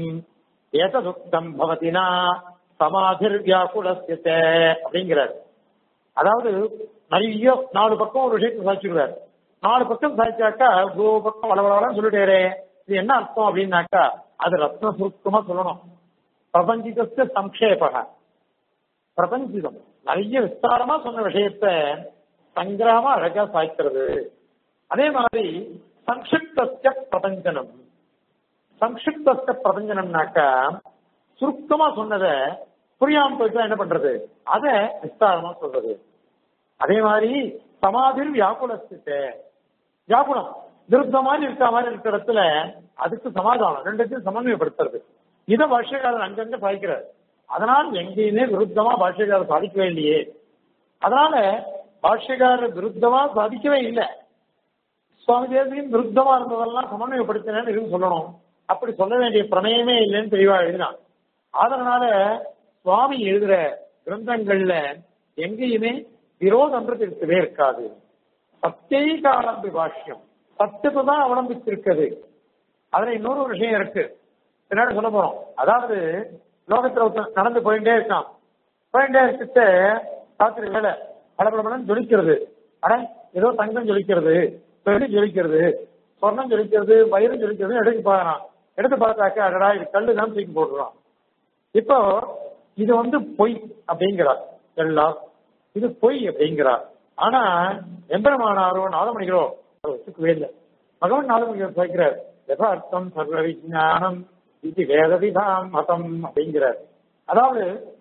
ஏததுக்தம் பவதினா சமாதிர் வியாக்குலஸ்ய அப்படிங்கிறார் அதாவது நிறைய நாலு பக்கம் ஒரு விஷயத்தை சாதிச்சிருவார் நாலு பக்கம் சாதிச்சாக்கா ஒரு பக்கம் வளவளன்னு சொல்லிட்டேரே இது என்ன அர்த்தம் அப்படின்னாக்கா அது ரத்ன சுருக்கமா சொல்லணும் பிரபஞ்சிதஸ்ய சங்கேபக பிரபஞ்சிதம் நிறைய விஸ்தாரமா சொன்ன விஷயத்த சங்கிரகமா அழகா சாய்க்கிறது அதே மாதிரி சங்கிப்தஸ்ய பிரபஞ்சனம் சங்கிப்தஸ்ய பிரபஞ்சனம்னாக்கா சுருக்கமா சொன்னதை புரியாம போயிட்டு என்ன பண்றது அத விஸ்தாரமா சொல்றது அதே மாதிரி சமாதிர் வியாக்குலஸ்திட்ட வியாக்குலம் விருத்த மாதிரி இருக்க மாதிரி இருக்கிற இடத்துல அதுக்கு சமாதானம் ரெண்டுத்தையும் சமன்வயப்படுத்துறது இதை பாஷ்யக்காரர் அங்கங்க சாதிக்கிறார் அதனால் எங்கேயுமே விருத்தமா பாஷ்யக்காரர் சாதிக்கவே இல்லையே அதனால பாஷ்யக்காரர் விருத்தமா சாதிக்கவே இல்லை சுவாமி தேசியம் விருத்தமா இருந்ததெல்லாம் சமன்வயப்படுத்தினேன்னு இதுவும் சொல்லணும் அப்படி சொல்ல வேண்டிய பிரமேயமே இல்லைன்னு தெளிவா எழுதினான் அதனால சுவாமி எழுதுற கிரந்தங்கள்ல எங்கேயுமே விரோதம்ன்றது இருக்கவே இருக்காது சத்தியக ஆரம்பி பாஷ்யம் சத்தியத்தை தான் அவலம்பிச்சிருக்குது அதுல இன்னொரு ஒரு விஷயம் இருக்கு பின்னாடி சொல்ல போறோம் அதாவது லோகத்துல ஒருத்தன் நடந்து போயிட்டே இருக்கான் போயிட்டே இருக்கிட்டு ராத்திரி வேலை பளபளபளன்னு ஜொலிக்கிறது அட ஏதோ தங்கம் ஜொலிக்கிறது வெள்ளி ஜொலிக்கிறது சொர்ணம் ஜொலிக்கிறது வயிறும் ஜொலிக்கிறது எடுத்து பார்க்கறான் எடுத்து பார்த்தாக்க அடடா இது கல்லு தான் தூக்கி போட்டுறான் இப்போ இது வந்து பொய் அப்படிங்கிறார் எல்லாம் இது பொய் அப்படிங்கிறார் ஆனா எம்பெருமானாரோ நாதமணிகளோ அதை ஒத்துக்கவே இல்லை பகவான் நாதமணிகள் சேர்க்கிறார் யதார்த்தம் சர்வ விஜானம் இது வேதவிதாம் மதம் அப்படிங்கிறார் அதாவது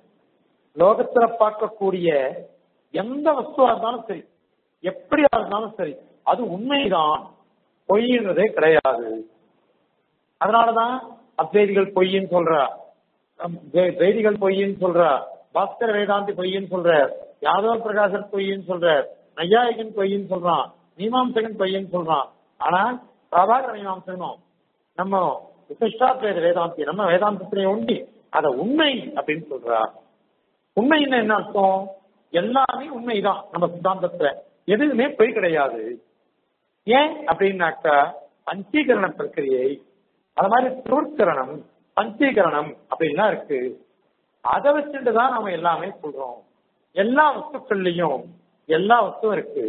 லோகத்துல பார்க்கக்கூடிய எந்த வஸ்துவா இருந்தாலும் சரி எப்படியா இருந்தாலும் சரி அது உண்மைதான் பொய்ன்றதே கிடையாது அதனாலதான் அத்வைதிகள் பொய்ன்னு சொல்றா வேதிகள் பொய்ன்னு சொல்றா பாஸ்கர வேதாந்தி பொய்ன்னு சொல்ற யாதவ பிரகாசர் பொய்ன்னு சொல்ற நையாயிகன் பொய்ன்னு சொல்றான் மீமாம்சகன் பொய்ன்னு சொல்றான் ஆனா சாதாரண மீமாம்சகனும் நம்ம விசிஷ்டாத்வேத வேதாந்தி நம்ம வேதாந்தத்திலே உண்டி அத உண்மை அப்படின்னு சொல்றா உண்மைன்னா என்ன அர்த்தம் எல்லாமே உண்மைதான் நம்ம சித்தாந்தத்துல எதுவுமே பொய் கிடையாது ஏன் அப்படின்னாக்கா பஞ்சீகரண பிரக்கிரியை அது மாதிரி துருக்கரணம் பஞ்சீகரணம் அப்படின்லாம் இருக்கு அதை வச்சுட்டு தான் நம்ம எல்லாமே சொல்றோம் எல்லா வஸ்துக்கள்லயும் எல்லா வஸ்துவும் இருக்கு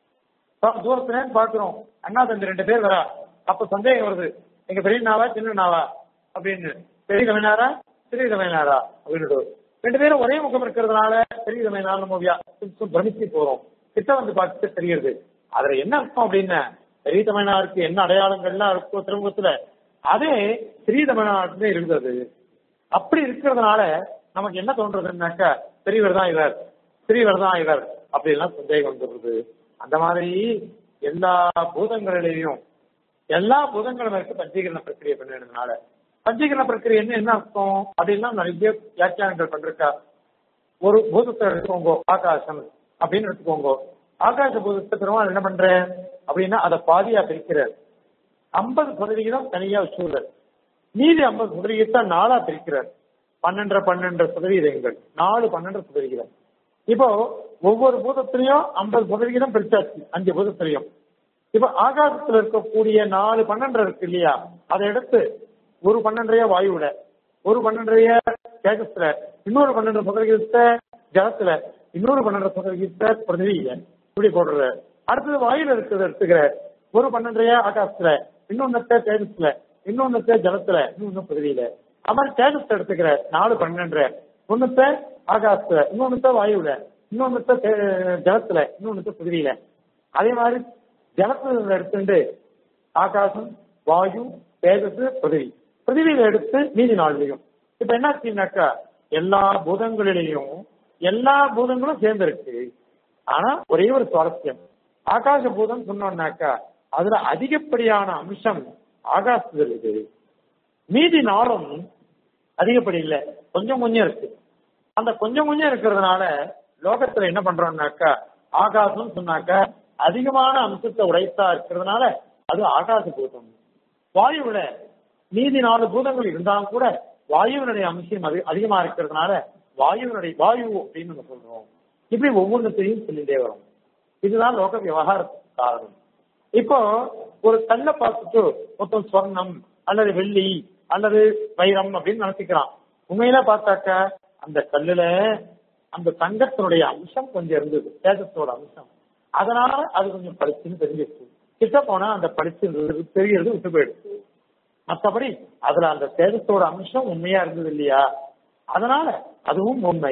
தூரத்துல பாக்குறோம் அண்ணா தம்பி ரெண்டு பேர் வரா அப்ப சந்தேகம் வருது எங்க பெரிய நாவா சின்ன நாவா அப்படின்னு பெரிய கவினாரா சிறிய கவினாரா அப்படின்னு ரெண்டு பேரும் ஒரே முகம் இருக்கிறதுனால பெரிய கவினார் நம்ம பிரமிச்சு போறோம் கிட்ட வந்து பார்த்துட்டு தெரியுது அதுல என்ன அர்த்தம் அப்படின்னு பெரிய தமிழ்நாடுக்கு என்ன அடையாளங்கள்லாம் இருக்கோ திருமுகத்துல அதே ஸ்ரீ தமிழ்நாட்டுல இருந்தது அப்படி இருக்கிறதுனால நமக்கு என்ன தோன்றதுன்னாக்கா பெரியவர் தான் இவர் சிறியவர் தான் இவர் அப்படின்லாம் சந்தேகம் வந்துடுறது அந்த மாதிரி எல்லா பூதங்களிலையும் எல்லா பூதங்களும் இருக்கு பஞ்சீகரண பிரக்கிரியை பண்ணினதுனால பஞ்சீகரண பிரக்கிரியை என்ன என்ன அர்த்தம் அப்படின்னா நிறைய வியாக்கியானங்கள் பண்றா ஒரு பூதத்தை எடுத்துக்கோங்க ஆகாசம் அப்படின்னு எடுத்துக்கோங்க ஆகாச பூதத்தை பெருமாள் என்ன பண்ற அப்படின்னா அதை பாதியா பிரிக்கிறார் ஐம்பது சதவிகிதம் தனியா வச்சுள்ளார் மீதி ஐம்பது சதவிகிதத்தை நாலா பிரிக்கிறார் பன்னெண்டரை பன்னெண்டரை சதவீதங்கள் நாலு பன்னெண்டு சதவிகிதம் இப்போ ஒவ்வொரு பூதத்திலையும் ஐம்பது சதவிகிதம் பிரிச்சாச்சு அஞ்சு பூதத்திலையும் இப்ப ஆகாசத்துல இருக்கக்கூடிய நாலு பன்னெண்டரை இருக்கு இல்லையா அதை எடுத்து ஒரு பன்னெண்டரைய வாயுவில ஒரு பன்னெண்டரைய தேஜஸ்ல இன்னொரு பன்னெண்டு சதவிகிதத்தை ஜலத்துல இன்னொரு பன்னெண்டு சதவிகிதத்தை பிருத்திவியில இப்படி போடுற அடுத்தது வாயுல இருக்கிறத எடுத்துக்கிற ஒரு பன்னெண்டரைய ஆகாசத்துல இன்னொன்னத்தை தேஜஸ்ல இன்னொன்னத்தை ஜலத்துல இன்னொன்னு பிருத்திவியில அது மாதிரி தேஜஸ் எடுத்துக்கிற நாலு பன்னெண்டரை ஒண்ணுத்த ஆகாசத்துல இன்னொன்னுத்த வாயுல இன்னொன்னுத்த ஜலத்துல இன்னொன்னுத்த பிருத்திவியில அதே மாதிரி ஜலத்துல எடுத்துட்டு ஆகாசம் வாயு தேஜஸ் பிருத்திவி பிருத்திவியில எடுத்து மீதி நாள்லையும் இப்ப என்ன ஆச்சுனாக்கா எல்லா பூதங்களிலையும் எல்லா பூதங்களும் சேர்ந்திருக்கு ஆனா ஒரே ஒரு சுவாரஸ்யம் ஆகாச பூதம் சொன்னோம்னாக்கா அதுல அதிகப்படியான அம்சம் ஆகாசத்தில் இருக்குது மீதி நாளும் அதிகப்படி இல்லை கொஞ்சம் கொஞ்சம் இருக்கு அந்த கொஞ்சம் கொஞ்சம் இருக்கிறதுனால லோகத்துல என்ன பண்றோம்னாக்கா ஆகாசம் சொன்னாக்கா அதிகமான அம்சத்தை உடைத்தா இருக்கிறதுனால அது ஆகாச பூதம் வாயுவில மீதி நாலு பூதங்கள் இருந்தாலும் கூட வாயுவினுடைய அம்சம் அது அதிகமா இருக்கிறதுனால வாயுவினுடைய வாயு அப்படின்னு நம்ம சொல்றோம் இப்படி ஒவ்வொன்றத்தையும் சொல்லிட்டே வரும் இதுதான் லோக விவகாரத்துக்கு காரணம் இப்போ ஒரு கல்லை பார்த்துட்டு மொத்தம் ஸ்வர்ணம் அல்லது வெள்ளி அல்லது வைரம் அப்படின்னு நினைச்சுக்கிறான் உண்மையில பார்த்தாக்க அந்த கல்லுல அந்த தங்கத்தினுடைய அம்சம் கொஞ்சம் இருந்தது தேஜஸோட அம்சம் அதனால அது கொஞ்சம் பளிச்சுன்னு தெரிஞ்சிருச்சு கிட்ட போனா அந்த பளிச்சு தெரியறது விட்டு போயிடுச்சு மற்றபடி அதுல அந்த தேஜஸோட அம்சம் உண்மையா இருந்தது இல்லையா அதனால அதுவும் உண்மை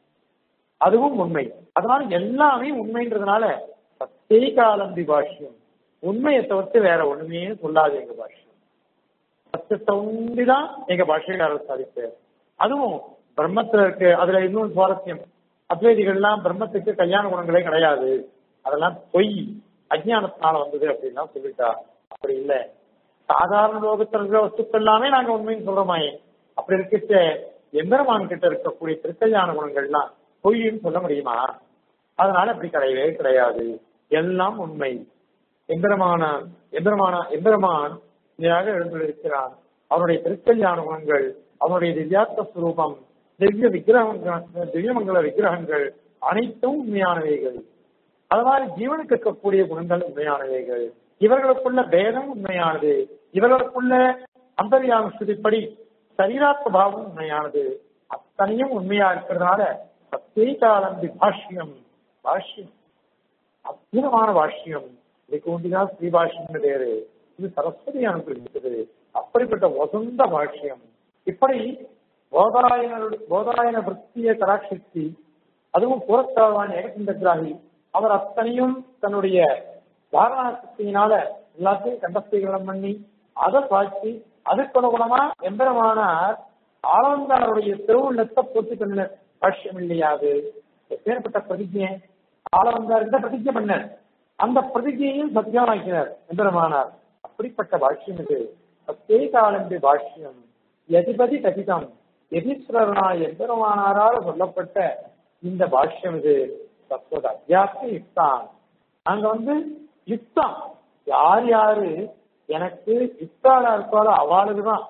அதுவும் உண்மை அதனால எல்லாமே உண்மைன்றதுனால சத்திய காலந்தி பாஷ்யம் உண்மையை தவிர்த்து வேற ஒண்ணுமே சொல்லாது எங்க பாஷ்யம் சத்தியத்தை உண்டிதான் எங்க பாஷ்யக்காரர் சாதிப்பார் அதுவும் பிரம்மத்துல இருக்கு அதுல இன்னும் சுவாரஸ்யம் அத்வைதிகள்லாம் பிரம்மத்துக்கு கல்யாண குணங்களே கிடையாது அதெல்லாம் பொய் அஜ்ஞானத்தினால வந்தது அப்படின்லாம் சொல்லிட்டா அப்படி இல்லை சாதாரண லோகத்தில் இருக்கிற வஸ்துக்கள் எல்லாமே நாங்க உண்மைன்னு சொல்றோமாயே அப்படி இருக்கிட்ட எம்பெருமான் கிட்ட இருக்கக்கூடிய திருக்கல்யாண குணங்கள்லாம் பொய்ன்னு சொல்ல முடியுமா அதனால அப்படி கிடையவே கிடையாது எல்லாம் உண்மை எம்பெருமான எம்பெருமான எம்பெருமான் இதாக எழுந்திருக்கிறான் அவனுடைய திருக்கல்யாண குணங்கள் அவனுடைய திவ்யாத்ம ஸ்வரூபம் திவ்ய விக்கிரகங்கள் திவ்யமங்கல விக்கிரகங்கள் அனைத்தும் உண்மையானவைகள் அது மாதிரி ஜீவனுக்கு இருக்கக்கூடிய குணங்கள் உண்மையானவைகள் இவர்களுக்குள்ள பேதம் உண்மையானது இவர்களுக்குள்ள அந்தரியான ஸ்ருதிப்படி சரீராத்ம பாவம் உண்மையானது அத்தனையும் உண்மையா இருக்கிறதுனால சத்தியகாலந்தி பாஷ்யம் பாஷ்யம் அற்புதமான பாஷ்யம் இதுக்கு ஒன்றுதான் ஸ்ரீபாஷ்யம்னு பேரு இது சரஸ்வதி அனுப்பியிருக்கிறது அப்படிப்பட்ட வசந்த பாஷ்யம் இப்படி போதாயனருடைய போதாயன விற்பிய கராட்சக்தி அதுவும் புறத்தாழ்வான் ஏகசிந்தகிராகி அவர் அத்தனையும் தன்னுடைய தாரணா சக்தியினால எல்லாத்தையும் கண்டஸ்தீகரணம் பண்ணி அதை சாட்சி அதுக்கு அனுகுணமா எம்பெருமானார் ஆளவந்தாருடைய திருவுள்ளத்தை பூர்த்தி பண்ண பாஷ்யம் இல்லையாது எப்பேற்பட்ட பிரதிஜை ஆளவந்தார் இந்த பிரதிஜை பண்ணார் அந்த பிரதிஜையும் சத்தியமாக்கினார் எம்பெருமானார் அப்படிப்பட்ட பாஷ்யம் இது சத்திய காலம்பி பாஷ்யம் எதிபதி கதிதம் எதீஸ்வரனாய் எம்பெருமானாரால் சொல்லப்பட்ட இந்த பாஷ்யம் இது தத்துவத அத்தியாச யுக்தான் அங்க வந்து யுக்தம் யார் யாரு எனக்கு யுக்தாளா இருக்காளோ அவளுக்கு தான்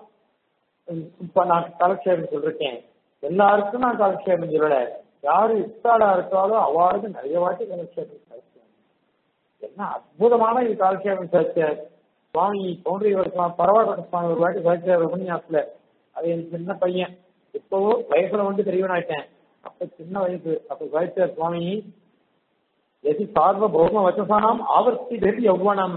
இப்ப நான் காலக்ஷேபம் சொல்லிருக்கேன் எல்லாருக்கும் நான் காலக்ஷேபம் சொல்லல யாரு யுக்தாளா இருக்காளோ அவளுக்கு நிறைய வாட்டி காலக்ஷேபம் கிடைச்சேன் என்ன அற்புதமான இது காலக்ஷேபம் சார் சுவாமி தோன்றி வருஷம் பரவாயில்ல சுவாமி ஒரு வாட்டி சாதிச்சார் உபன்யாசத்துல அது என் சின்ன பையன் இப்போ வயசுல வந்து பெரியவனாயிட்டேன் அப்ப சின்ன வயசு அப்ப சாதிச்சார் சுவாமி எதி சார்வபௌம வச்சசாம் ஆவர்த்தி வெறி யௌவனம்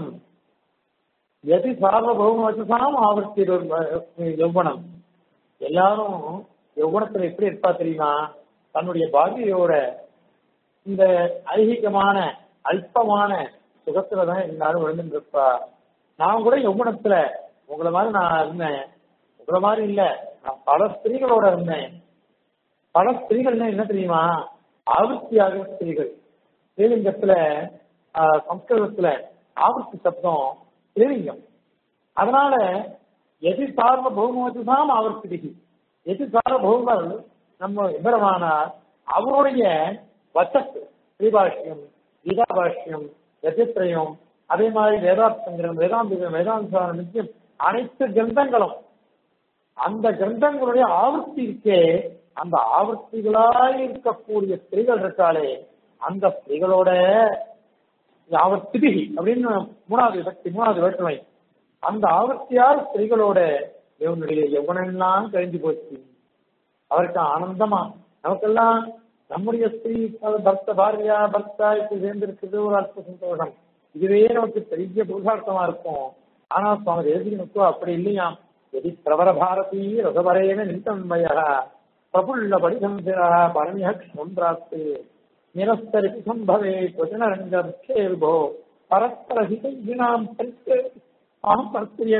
எதி சார்வபௌம வச்சசாம் ஆவர்த்தி யௌவனம் எல்லாரும் யௌவனத்துல எப்படி இருப்பா தெரியுமா தன்னுடைய பாகியோட இந்த ஐகிகமான அல்பமான சுகத்துலதான் எல்லாரும் விழுந்துட்டு இருப்பா நான் கூட யௌவனத்துல உங்களை மாதிரி நான் இருந்தேன் உங்களை மாதிரி இல்ல நான் பல ஸ்திரீகளோட இருந்தேன் பல ஸ்திரீகள்னா என்ன தெரியுமா ஆவர்த்தியாக ஸ்திரீகள் ஸ்ரீலிங்கத்துல சம்ஸ்கிருதத்துல ஆவர்த்தி சப்தம் ஸ்ரீலிங்கம் அதனால எதி சார்வ பௌமத்துதான் ஆவர்த்திகி எதி சார்வ பௌமர் நம்ம எம்பெருமானார் அவருடைய வச்சத்து ஸ்ரீபாஷ்யம் கீதாபாஷ்யம் ரஜத்ரயம் அதே மாதிரி வேதாந்தங்கிரம் வேதாந்திகம் வேதாந்த நித்தியம் அனைத்து கிரந்தங்களும் அந்த கிரந்தங்களுடைய ஆவர்த்தி இருக்கே அந்த ஆவர்த்திகளாய் இருக்கக்கூடிய ஸ்திரீகள் இருக்காளே அந்த ஸ்திரீகளோட ஆவர்த்திகி அப்படின்னு மூணாவது விபக்தி மூணாவது வேற்றுமை அந்த ஆவர்த்தியார் ஸ்திரீகளோட இவனுடைய எவ்வளெல்லாம் கழிஞ்சு போச்சு அவருக்கு ஆனந்தமா நமக்கெல்லாம் நம்முடைய ஸ்திரீ பர்த்த பாரியா பர்த்தா இப்படி சேர்ந்திருக்கிறது ஒரு அல்ப சந்தோஷம் இதுவே நமக்கு பெரிய புருஷார்த்தமா இருக்கும் ஆனா சுவாமி தேசிகனுக்கோ அப்படி இல்லையா எதி பிரபர பாரதி ரசபரேன நிந்தன்மய பிரபுல்ல படிசம்சிரா பரமிய க்ஷம்பிராஸ்து நிரஸ்தரிபி சம்பவே புஜனரங்கேல்போ பரஸ்பர ஹிதாம் பரிசு அகம் பரஸ்திரிய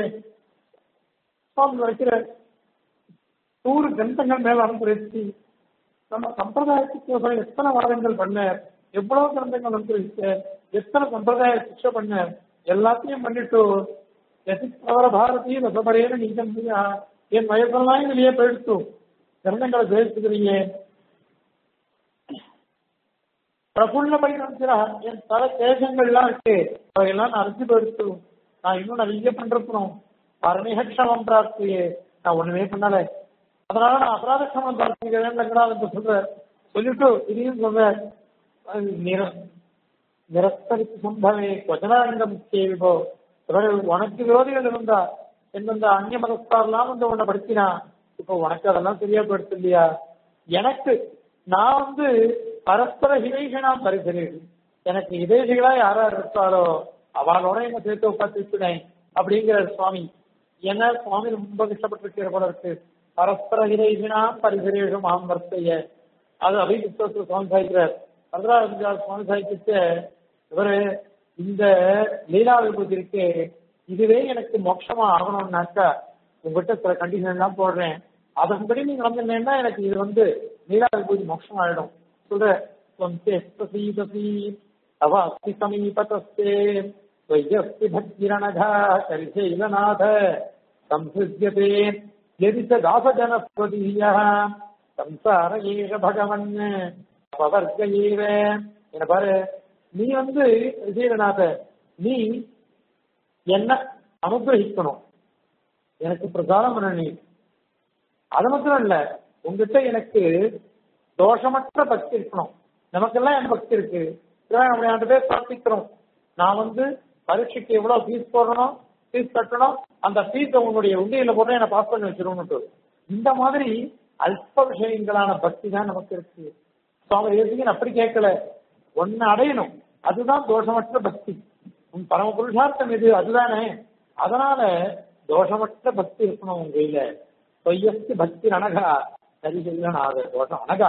சுவாமி வைக்கிற நூறு கிரந்தங்கள் மேல அனுப்பிச்சு நம்ம சம்பிரதாயத்துக்கு எத்தனை வாதங்கள் பண்ண எவ்வளவு கிரந்தங்கள் அனுப்பிச்சு எத்தனை சம்பிரதாய சிக்ஷை பண்ண எல்லாத்தையும் பண்ணிட்டு எதிர்த்தவர பாரதி ரசபரேன நீக்கம் என் வயசெல்லாம் இதுலயே போயிடுத்து கிரந்தங்களை பேசுகிறீங்க பிரபுல்ல பையனா என் பல தேசங்கள்லாம் இருக்கு அவையெல்லாம் நான் அரைச்சு போயிடுத்து நான் இன்னும் நிறைய பண்றோம் பரமேகட்சமம் பிரார்த்தியே நான் ஒண்ணுமே பண்ணல அதனால நான் அபராதக்ஷமம் பிரார்த்திக்கிறேன் என்று சொல்ற சொல்லிட்டு இதையும் சொல்ற நிரஸ்தரித்து சம்பவே கொஜனாரங்க முக்கிய விபோ இவர்கள் உனக்கு விரோதிகள் இருந்தா எந்தெந்த அந்நிய மதஸ்தாரெல்லாம் வந்து உன்னை படுத்தினா இப்போ உனக்கு அதெல்லாம் சரியா படுத்து இல்லையா எனக்கு நான் வந்து பரஸ்பர ஹிதைஷனா பரிசீலிடு எனக்கு இதேசிகளா யாரா இருக்காரோ அவளோட என்ன சேர்த்து உட்காந்து வச்சுனேன் அப்படிங்கிற சுவாமி என்ன சுவாமி ரொம்ப கஷ்டப்பட்டிருக்கிற போல இருக்கு பரஸ்பர ஹிதைஷனா பரிசீலிஷம் ஆம் வர்த்தைய அது அபிபுத்தத்தில் சுவாமி சாய்க்கிறார் வரதராஜா சுவாமி சாய்க்கிட்ட இவரு இந்த லீலா விபூதி இருக்கு இதுவே எனக்கு மோட்சமா ஆகணும்னாக்கா உங்ககிட்ட சில கண்டிஷன் எல்லாம் போடுறேன் அதன்படி நீங்க நடந்தீங்கன்னா எனக்கு இது வந்து லீலா விபூதி மோட்சம் ஆயிடும் சொல்ற சீதசி அவ அஸ்தி சமீபத்தஸ்தே வையஸ்தி பக்திரணகா கரிசைலநாத சம்சித்தியதே यदि च दासजनस्वदीयः சம்சார ஏக பகவன் அபவர்க்க ஏவ என்ன பாரு நீ வந்து விஜயநாத நீ என்ன அனுகிரகிக்கணும் எனக்கு பிரசாரம் பண்ண நீ அது மாத்திரம் இல்ல உங்ககிட்ட எனக்கு தோஷமற்ற பக்தி இருக்கணும் நமக்கெல்லாம் என் பக்தி இருக்கு நம்ம ரெண்டு பேர் பிரார்த்திக்கிறோம் நான் வந்து பரீட்சைக்கு எவ்வளவு ஃபீஸ் போடணும் ஃபீஸ் கட்டணும் அந்த ஃபீஸை உன்னுடைய உண்டியில போட்டு என்ன பாஸ் பண்ணி வச்சிருவோம்னு இந்த மாதிரி அல்ப விஷயங்களான பக்தி தான் நமக்கு இருக்கு சுவாமி தேசிகன் அப்படி கேட்கல ஒன்னு அடையணும் அதுதான் தோஷமற்ற பக்தி உன் பரம புருஷார்த்தம் இது அதுதானே அதனால தோஷமற்ற பக்தி இருக்கணும் உங்க கையில பொய்யஸ்து பக்தி அனகா சரி செய்யணும் தோஷம் அனகா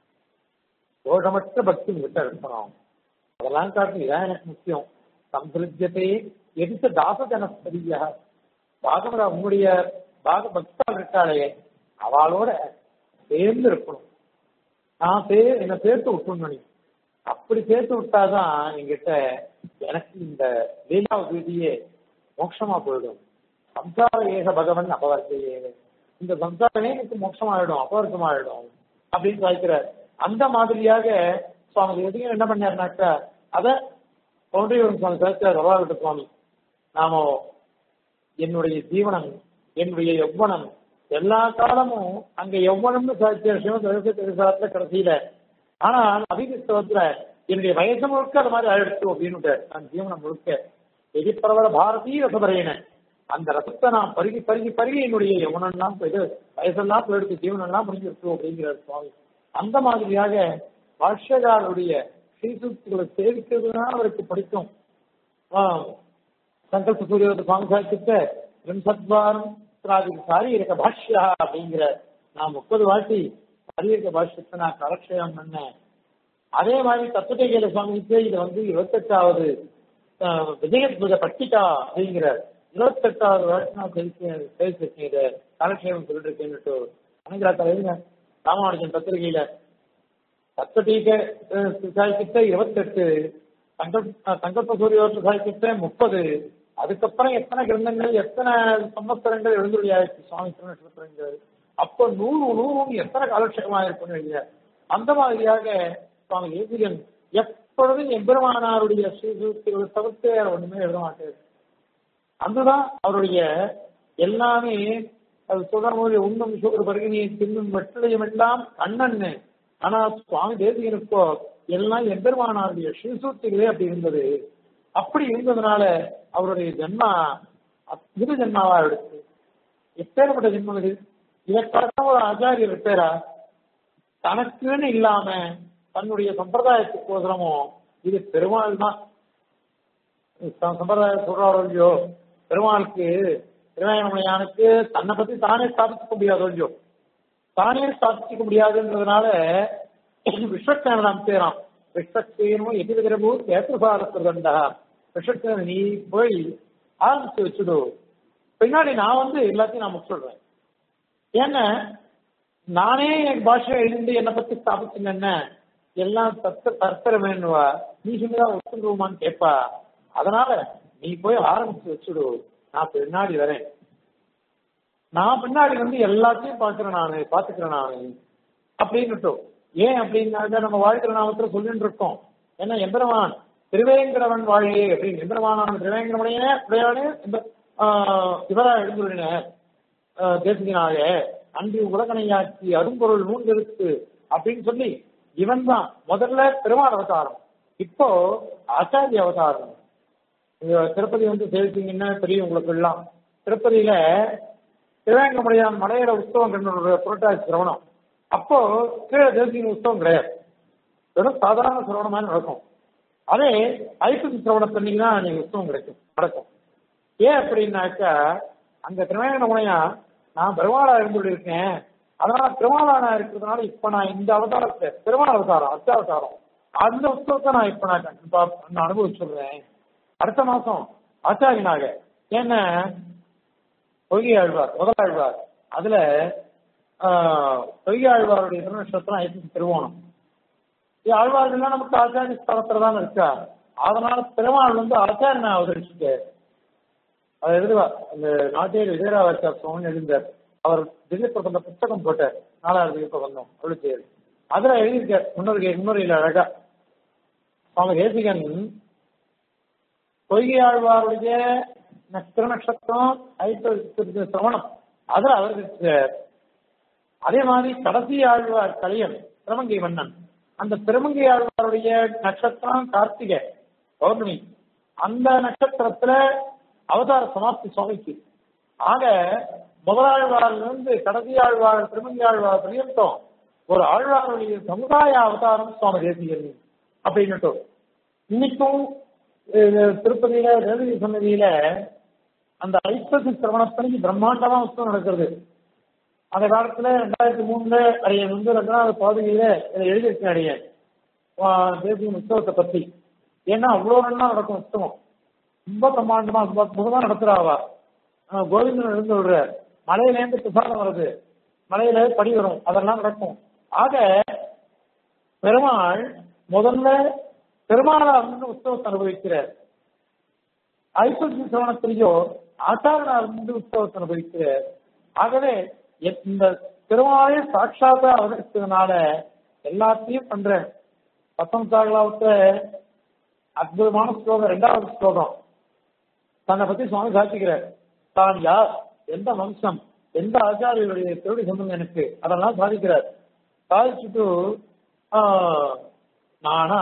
தோஷமற்ற பக்தி உங்ககிட்ட இருக்கணும் அதெல்லாம் காட்டு இதான் எனக்கு முக்கியம் சம்பிருத்தியத்தை எடுத்த தாச ஜனஸ்பதியா பாகவதா உங்களுடைய பாக பக்தால் இருக்காளே அவளோட சேர்ந்து இருக்கணும் நான் சே என்னை சேர்த்து விட்டுணும் நீ அப்படி சேர்த்து விட்டாதான் என்கிட்ட எனக்கு இந்த லீலா விதியே மோட்சமா போயிடும் சம்சார ஏக பகவன் அபவர்த்தையே இந்த சம்சாரமே எனக்கு மோட்சமாயிடும் அபவர்க்கமாயிடும் அப்படின்னு சாய்க்கிறார் அந்த மாதிரியாக சுவாமி எதையும் என்ன பண்ணாருனாக்கா அத பவுண்டரிவன் சுவாமி சாய்ச்சார் ரவாவிட்ட சுவாமி நாம என்னுடைய ஜீவனம் என்னுடைய யௌவனம் எல்லா காலமும் அங்க எவ்வளவு சாட்சிய சிவத்துல கடைசியில ஆனால் அபிகிஸ்தவத்துல என்னுடைய வயசு முழுக்க அது மாதிரி ஆயிடுச்சு அப்படின்னு நான் ஜீவனம் முழுக்க எதிர்பரவர பாரதிய ரசபரையின அந்த ரசத்தை நான் பருகி பருகி பருகி என்னுடைய யவனெல்லாம் போயிட்டு வயசெல்லாம் போயிடுச்சு ஜீவனெல்லாம் முடிஞ்சிருச்சு அப்படிங்கிறார் சுவாமி அந்த மாதிரியாக பாஷ்யகாருடைய ஸ்ரீசூக்திகளை சேவிக்கிறதுதான் அவருக்கு பிடிக்கும் சங்கல்ப சூரியோட சுவாமி சாட்சித்த சத்வாரம் சாரீரக பாஷ்யா அப்படிங்கிற நான் முப்பது வாட்டி சாரீரக பாஷ்யத்தை நான் கலட்சயம் பண்ணேன் அதே மாதிரி தத்துவகையில சுவாமிக்கு இது வந்து இருபத்தெட்டாவது விஜயத்புத பட்டிகா அப்படிங்கிற இருபத்தெட்டாவது வருஷம் நான் பேசிருக்கேன் இதை கலட்சேபம் சொல்லிட்டு இருக்கேன்னுட்டு அனுகிரா தலைவங்க ராமானுஜன் பத்திரிகையில தத்துவீக சாய்க்கிட்ட இருபத்தெட்டு சங்கல்ப சங்கல்ப சூரியோற்ற சாய்க்கிட்ட முப்பது அதுக்கப்புறம் எத்தனை கிரந்தங்கள் எத்தனை சம்பஸ்தரங்கள் எழுந்துள்ளாயிடுச்சு சுவாமி திருநட்சத்திரங்கள் அப்போ நூறு நூறு எத்தனை காலட்சேபமா இருக்குன்னு இல்லையா அந்த மாதிரியாக சுவாமி ஏசிகன் எப்பொழுதும் எம்பெருமானாருடைய ஸ்ரீசூத்திகளை தவிர்த்து வேற ஒண்ணுமே எழுத மாட்டார் அதுதான் அவருடைய எல்லாமே அது சொல்ற மாதிரி உண்ணும் சூடு பருகினி தின்னும் வெற்றிலையும் எல்லாம் கண்ணன்னு ஆனா சுவாமி தேசிகனுக்கோ எல்லாம் எம்பெருமானாருடைய ஸ்ரீசூத்திகளே அப்படி இருந்தது அப்படி இருந்ததுனால அவருடைய ஜென்மா அற்புத ஜென்மாவா எடுத்து எப்பேற்பட்ட ஜென்மம் இது இதற்காக ஒரு ஆச்சாரியர் இருப்பேரா தனக்குன்னு இல்லாம தன்னுடைய சம்பிரதாயத்துக்கோசரமோ இது பெருமாள் தான் சம்பிரதாயம் சொல்றாரோ இல்லையோ பெருமாளுக்கு திருநாயணமணியானுக்கு தன்னை பத்தி தானே ஸ்தாபிச்சுக்க முடியாது இல்லையோ தானே ஸ்தாபிச்சுக்க முடியாதுன்றதுனால விஸ்வக்கேனம் பேராம் விஸ்வக்கேனும் எதிர்கிறபோ ஏற்றசாரத்திருந்தா விஸ்வக்கேன நீ போய் ஆரம்பிச்சு வச்சுடு பின்னாடி நான் வந்து எல்லாத்தையும் நான் முடிச்சுடுறேன் ஏன்னா நானே என் பாஷை எழுந்து என்னை பத்தி ஸ்தாபிச்சுங்க எல்லாம் தத்த தர்த்தரமேன்னுவா நீ சொன்னதான் ஒத்துருவோமான்னு கேட்பா அதனால நீ போய் ஆரம்பிச்சு வச்சுடு நான் பின்னாடி வரேன் நான் பின்னாடி வந்து எல்லாத்தையும் பாக்குறேன் நானு பாத்துக்கிறேன் நானு அப்படின்னு ஏன் அப்படின்னாக்க நம்ம வாழ்க்கிற நாமத்துல சொல்லிட்டு இருக்கோம் ஏன்னா எம்பெருமான் திருவேங்கடவன் வாழியே அப்படின்னு எம்பெருமானான திருவேங்கடவனையே உடையானே இவரா எழுந்துள்ளினர் தேசிகனாக அன்பு உலகனையாக்கி அரும்பொருள் மூன்றெடுத்து அப்படின்னு சொல்லி இவன் தான் முதல்ல பெருமாள் அவதாரம் இப்போ ஆச்சாரிய அவதாரம் இங்க திருப்பதி வந்து சேவிச்சீங்கன்னா தெரியும் உங்களுக்கு எல்லாம் திருப்பதியில திருவேங்கமுடையான் மலையில உற்சவம் கண்டு புரட்டாசி சிரவணம் அப்போ கீழே தேசிய உற்சவம் கிடையாது வெறும் சாதாரண சிரவணமா நடக்கும் அதே ஐப்பசி சிரவணத்தன்னைக்கு தான் நீங்க உற்சவம் கிடைக்கும் நடக்கும் ஏன் அப்படின்னாக்கா அந்த திருவேங்கடமுனையா நான் பெருமாளா இருந்து இருக்கேன் அதனால திருமாலானா இருக்கிறதுனால இப்ப நான் இந்த அவதாரத்தை திருமால் அவதாரம் அர்த்த அவதாரம் அந்த உற்சவத்தை நான் இப்ப நான் கண்டிப்பா நான் அனுபவிச்சுடுறேன் அடுத்த மாசம் ஆச்சாரியனாக ஏன்னா பொய்கை ஆழ்வார் முதல் ஆழ்வார் அதுல ஆஹ், பொய்கை ஆழ்வாருடைய திருநட்சத்திரம் ஐப்பசி திருவோணம் இது ஆழ்வார்கள்லாம் நமக்கு ஆச்சாரிய ஸ்தலத்துல தான் இருக்கா அதனால பெருமாள் வந்து ஆச்சாரியனை அவதரிச்சுட்டு அதை எழுதுவார் அந்த நாட்டியர் விஜயராவாச்சார் சுவாமி எழுந்தார் அவர் திவ்ய பிரபந்த புத்தகம் போட்டார் நாலாவது திவ்ய பிரபந்தம் அருளிச்செயல் அதுல எழுதியிருக்கார் முன்னுரை முன்னுரையில் அழகா சுவாமி தேசிகன் பொய்கை ஆழ்வாருடைய ந- திருநட்சத்திரம் ஐப்பசி சிரவணம் அதுல அவருக்கு அதே மாதிரி கடைசி ஆழ்வார் கலியன் திருமங்கை மன்னன் அந்த திருமங்கை ஆழ்வாருடைய நட்சத்திரம் கார்த்திகை பௌர்ணமி அந்த நட்சத்திரத்துல அவதார சமாப்தி சுவாமிக்கு ஆக முதலாழ்வாரிலிருந்து கடைசி ஆழ்வார் திருமங்கை ஆழ்வார் பரியந்தம் ஒரு ஆழ்வாருடைய சமுதாய அவதாரம் சுவாமி தேசிகன் அப்படின்னுட்டு இன்னைக்கும் அஹ், திருப்பதியில தேவதி சன்னதியில அந்த ஐப்பசி சிரவணத்தனைக்கு பிரம்மாண்டமா உற்சவம் நடக்கிறது அந்த காலத்துல ரெண்டாயிரத்தி மூணுல அடியன் வந்து ரெண்டாவது பாதையில இதை எழுதியிருக்கேன் அடியன் ஆஹ் தேசிய உற்சவத்தை பத்தி ஏன்னா அவ்வளவு நல்லா நடக்கும் உற்சவம் ரொம்ப பிரம்மாண்டமா ரொம்ப அற்புதமா நடத்துறாவா ஆஹ் கோவிந்தன் இருந்து விடுற மலையிலேருந்து பிரசாதம் வருது மலையில படி வரும் அதெல்லாம் நடக்கும் ஆக பெருமாள் முதல்ல பெருமாளா வந்து உற்சவத்தை அனுபவிக்கிறார் ஐப்பசி சிரவணத்திலேயோ ஆச்சாரனார் வந்து உற்சவத்தை அனுபவிக்கிறார் ஆகவே எ- இந்த திருமாலே சாட்சாத்தா அவதரிச்சதுனால எல்லாத்தையும் பண்றேன் பத்தம் தாகலாவத்த அற்புதமான ஸ்லோகம் ரெண்டாவது ஸ்லோகம் தன்னை பத்தி சுவாமி சாட்சிக்கிறார் தான் யார் எந்த வம்சம் எந்த ஆச்சாரியருடைய திருடி சொந்தம் எனக்கு அதெல்லாம் சாதிக்கிறார் சாதிச்சுட்டு நானா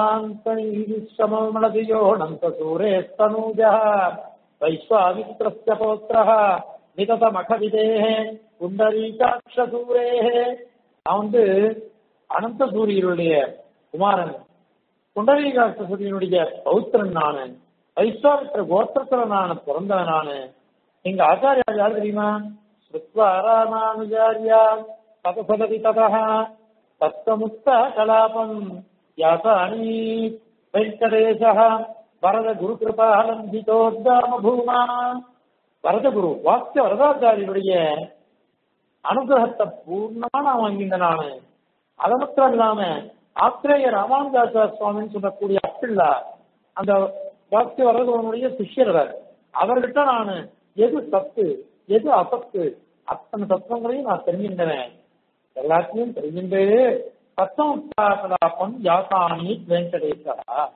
சித்தாந்தமலதியோ நந்த சூரே தனூஜ வைஸ்வாமித்ரஸ்ய பௌத்திரः நிகதமகவிதேः புண்டரீகாட்சசூரேः நான் வந்து அனந்த சூரியனுடைய குமாரன் புண்டரீகாட்ச சூரியனுடைய பௌத்திரன் நானு வைஸ்வாமித்திர கோத்திரத்துல நான் பிறந்தவன் நானு எங்க ஆச்சாரியா யார் தெரியுமா ஸ்ருத்வா ராமானுஜாரியா ததசததி ததः தத்தமுக்த கலாபம் யாசானி வெங்கடேசः வரத குரு கிருபாலம்பிதோத்தாம பூமா வரத குரு வாக்கிய வரதாச்சாரியனுடைய அனுகிரகத்தை பூர்ணமா நான் வாங்கியிருந்த நானு அது மாத்திரம் இல்லாம ஆத்திரேய ராமானுஜாச்சார சுவாமின்னு சொல்லக்கூடிய அப்பிள்ளா அந்த வாக்கிய வரதனுடைய சிஷ்யர் அவர். அவர்கிட்ட நான் எது சத்து எது அசத்து அத்தனை தத்துவங்களையும் நான் தெரிஞ்சின்றேன் எல்லாத்தையும் தெரிஞ்சுட்டு தத்துவம் கலாபம் யாத்தானி வெங்கடேசா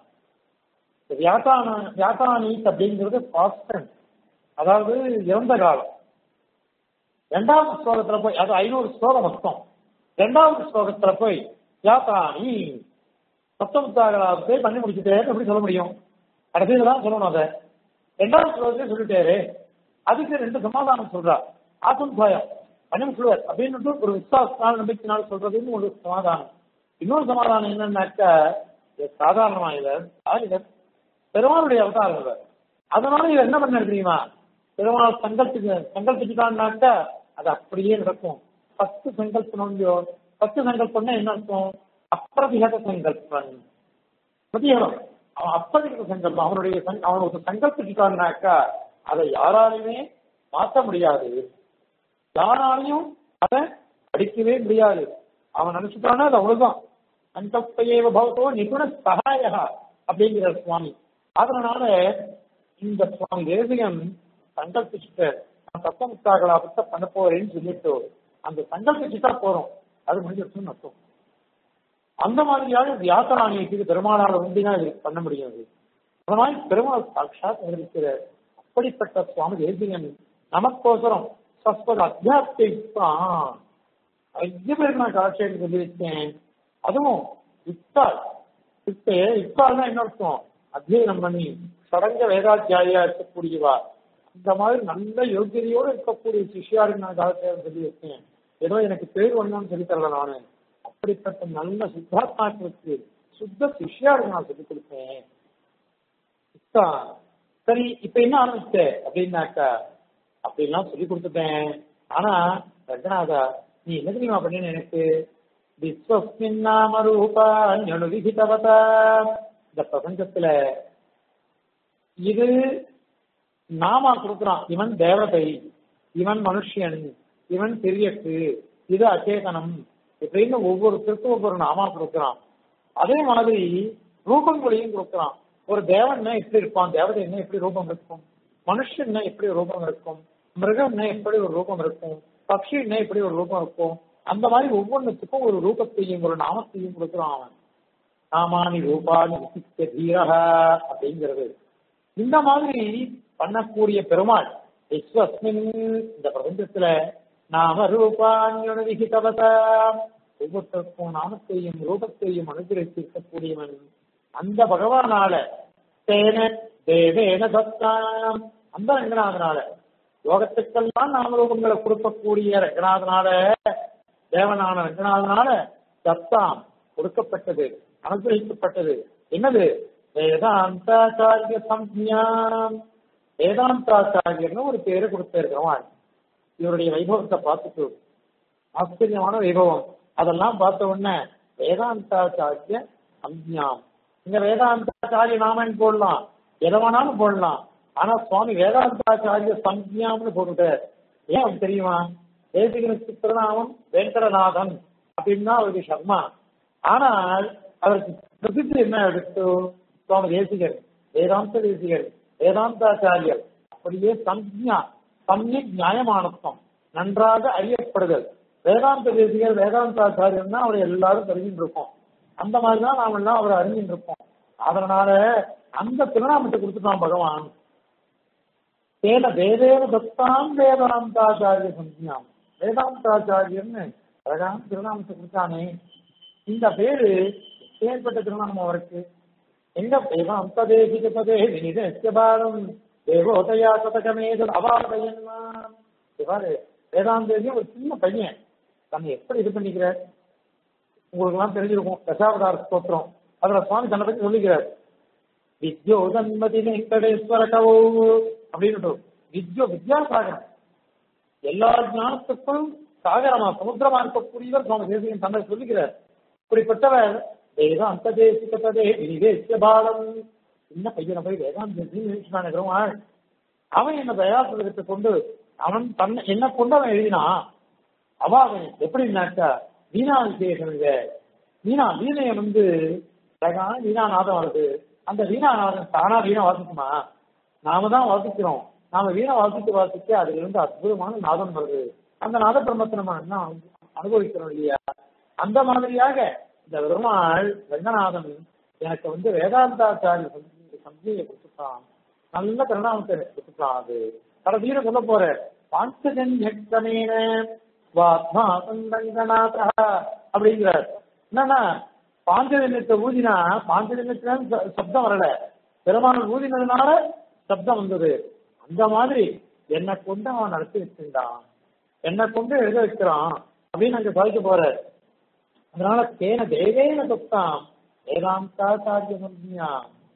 வியாசான வியாசானீத் அப்படிங்கிறது பாஸ்டன் அதாவது இறந்த காலம் ரெண்டாவது ஸ்லோகத்துல போய் அது ஐநூறு ஸ்லோகம் மொத்தம் ரெண்டாவது ஸ்லோகத்துல போய் யாத்தானி சப்தமுத்தாகலாபத்தை பண்ணி முடிச்சுட்டே எப்படி சொல்ல முடியும் கடைசியில தான் சொல்லணும் அதை ரெண்டாவது ஸ்லோகத்திலே சொல்லிட்டாரு அதுக்கு ரெண்டு சமாதானம் சொல்றா ஆசம் பயம் பண்ணி சொல்லுவார் அப்படின்னு ஒரு விசுவாசனால் நம்பிக்கையினால் சொல்றதுன்னு ஒரு சமாதானம் இன்னொரு சமாதானம் என்னன்னாக்கா இது சாதாரணமா இவர் ஆதிவர் பெருமாளுடைய அவதாரம் இவர் அதனால இவர் என்ன பண்ண தெரியுமா பெருமாள் சங்கல்பிக்க சங்கல்பிச்சுட்டான்னாக்கா அது அப்படியே நடக்கும் பத்து சங்கல்பனோ பத்து சங்கல்பம்னா என்ன அர்த்தம் அப்பிரதிகத சங்கல்பன் பிரதிகரம் அவன் அப்பிரதிகத சங்கல்பம் அவனுடைய சங்க- அவன் ஒரு சங்கல்பிச்சுட்டான்னாக்கா அதை யாராலையுமே மாற்ற முடியாது யாராலையும் அதை அடிக்கவே முடியாது அவன் நினைச்சுட்டானா அது அவ்வளவுதான் சங்கல்பையேவ பவத்தோ நிபுண சகாயா அப்படிங்கிற சுவாமி அதனால இந்த சுவாமி தேசிகன் சங்கல்பிச்சுட்டு நான் தத்துவமுத்தாகலா பத்த பண்ண போறேன்னு சொல்லிட்டு அந்த சங்கல்பிச்சுட்டா போறோம் அது முடிஞ்சிருச்சுன்னு அர்த்தம் அந்த மாதிரியாக வியாசராணியத்துக்கு பெருமாளால் உண்டினா இது பண்ண முடியாது அந்த மாதிரி பெருமாள் சாட்சாத் இருக்கிற அப்படிப்பட்ட சுவாமி தேசிகன் நமக்கோசரம் சஸ்பத அத்தியாத்தான் நிறைய பேருக்கு நான் காட்சியாக சொல்லி வச்சேன் அதுவும் வித்தாள் இப்ப இப்ப அதான் என்ன அர்த்தம் அத்தியனம் பண்ணி சடங்க வேதாத்தியாயா இருக்கக்கூடியவா இந்த மாதிரி நல்ல யோகியதையோடு இருக்கக்கூடிய சிஷ்யாருக்கு நான் காலத்தை சொல்லி வச்சேன் ஏதோ எனக்கு பேர் ஒண்ணுன்னு சொல்லி தரல நானு அப்படிப்பட்ட நல்ல சுத்தாத்மாக்களுக்கு சுத்த சிஷ்யாருக்கு நான் சொல்லி கொடுத்தேன் இப்ப சரி இப்ப என்ன ஆரம்பிச்ச அப்படின்னாக்கா அப்படிலாம் சொல்லி கொடுத்துட்டேன் ஆனா ரங்கநாதா நீ என்ன தெரியுமா பண்ணு எனக்கு விஸ்வஸ்மின் நாம ரூபா விகிதவதா இந்த பிரபஞ்சத்துல இது நாமா கொடுக்குறான் இவன் தேவதை இவன் மனுஷன் இவன் பெரியக்கு இது அச்சேதனம் இப்படின்னு ஒவ்வொருத்தருக்கும் ஒவ்வொரு நாமா கொடுக்குறான் அதே மாதிரி ரூபங்களையும் கொடுக்குறான் ஒரு தேவன்னா எப்படி இருப்பான் தேவதை என்ன எப்படி ரூபம் இருக்கும் மனுஷன்னா எப்படி ரூபம் இருக்கும் மிருகம்னா எப்படி ஒரு ரூபம் இருக்கும் பக்ஷின்னா எப்படி ஒரு ரூபம் இருக்கும் அந்த மாதிரி ஒவ்வொன்றுத்துக்கும் ஒரு ரூபத்தையும் ஒரு நாமத்தையும் கொடுக்குறான் அவன் நாமானி ரூபானி விசித்த தீரஹ அப்படிங்கிறது இந்த மாதிரி பண்ணக்கூடிய பெருமாள் விஸ்வஸ்மின் இந்த பிரபஞ்சத்துல நாம ரூபான்யோட விகிதவத ஒவ்வொருத்தருக்கும் நாமத்தையும் ரூபத்தையும் அனுகிரகிக்கக்கூடியவன் அந்த பகவானால தேன தேவேன தத்தாம் அந்த ரங்கநாதனால லோகத்துக்கெல்லாம் நாமரூபங்களை கொடுக்கக்கூடிய ரங்கநாதனால தேவனான ரங்கநாதனால தத்தாம் கொடுக்கப்பட்டது அனுகிரகிக்கப்பட்டது என்னது வேதாந்தாச்சாரிய சம்ஞாம் வேதாந்தாச்சாரியர்னு ஒரு பேரு கொடுத்திருக்கிறவன் இவருடைய வைபவத்தை பார்த்துட்டு ஆச்சரியமான வைபவம் அதெல்லாம் பார்த்த உடனே வேதாந்தாச்சாரிய சம்ஞாம் இங்க வேதாந்தாச்சாரிய நாமன் போடலாம் எதை வேணாலும் போடலாம் ஆனா சுவாமி வேதாந்தாச்சாரிய சம்ஞாம்னு போட்டுட்டார் ஏன் அவருக்கு தெரியுமா தேசிகனுக்கு திருநாமம் வெங்கடநாதன் அப்படின்னா அவருக்கு சர்மா ஆனால் அவருக்கு பிரசித்தி என்ன எடுத்து சுவாமி தேசிகர் வேதாந்த தேசிகர் வேதாந்தாச்சாரியர் அப்படியே சம்ஞா சம்யக் நியாயமானத்தம் நன்றாக அறியப்படுதல் வேதாந்த தேசிகர் வேதாந்தாச்சாரியர்னா அவரை எல்லாரும் தெரிஞ்சுட்டு இருக்கோம் அந்த மாதிரிதான் நாம எல்லாம் அவரை அறிஞ்சிட்டு இருப்போம் அதனால அந்த திருநாமத்தை கொடுத்துட்டான் பகவான் தேன வேதேன தத்தாம் வேதாந்தாச்சாரிய சம்ஞாம் வேதாந்தாச்சாரியர்னு அழகான திருநாமத்தை கொடுத்தானே இந்த பேரு ஏற்பட்ட திருநாமம் அவருக்கு எங்க வேதாந்த தேசிக பதே வினிதேசிய பாரம் தேவோதயா சதகமேத அவாதயன்மா இவ்வாறு வேதாந்தேசியம் ஒரு சின்ன பையன் தன்னை எப்படி இது பண்ணிக்கிறார் உங்களுக்கு எல்லாம் தெரிஞ்சிருக்கும் தசாவதார ஸ்தோத்திரம் அதுல சுவாமி தன்னை பத்தி சொல்லிக்கிறார் வித்யோ தன்மதி வெங்கடேஸ்வர கவோ அப்படின்னு வித்யோ வித்யாசாகரம் எல்லா ஞானத்துக்கும் சாகரமா சமுத்திரமா இருக்கக்கூடியவர் சுவாமி தேசிகன் தன்னை சொல்லிக்கிறார் இப்படிப்பட்டவர் வேதாந்த தேசிக பதே வினிவேசிய பாலம் சின்ன பையனை போய் வேதாந்த தேசிகன் இருக்கிறவன் அவன் என்ன தயாசதத்தை கொண்டு அவன் தன்னை என்ன கொண்டு அவன் எழுதினான் அவ அவன் எப்படின்னாக்கா வீணா விசேஷம் இங்க வீணா வீணைய வந்து அழகான வீணாநாதம் வருது அந்த வீணாநாதம் தானா வீணை வாசிக்குமா நாம தான் வாசிக்கிறோம் நாம வீணை வாசிக்க வாசிக்க அதுல இருந்து அற்புதமான நாதம் வருது அந்த நாத பிரம்மத்தை நம்ம என்ன அனுபவிக்கிறோம் இல்லையா அந்த மாதிரியாக இந்த பெருமாள் ரங்கநாதன் எனக்கு வந்து வேதாந்தாச்சாரிய சந்தியை கொடுத்துட்டான் நல்ல கருணாமத்தை கொடுத்துட்டான் அது கடைசியில சொல்ல போற பாஞ்சஜன்யக்தமேன வாத்மா சந்தங்கநாதா அப்படிங்கிறார் என்னன்னா பாஞ்சஜன்யத்தை ஊதினா பாஞ்சஜன்யத்துல சப்தம் வரல பெருமாள் ஊதினதுனால சப்தம் வந்தது அந்த மாதிரி என்னை கொண்டு அவன் நடத்தி வச்சிருந்தான் என்னை கொண்டு எழுத வைக்கிறான் அப்படின்னு அங்க சாதிக்க போற அதனால தேன தேவேன தொப்தாம் வேதாந்தாச்சாரிய சந்தியா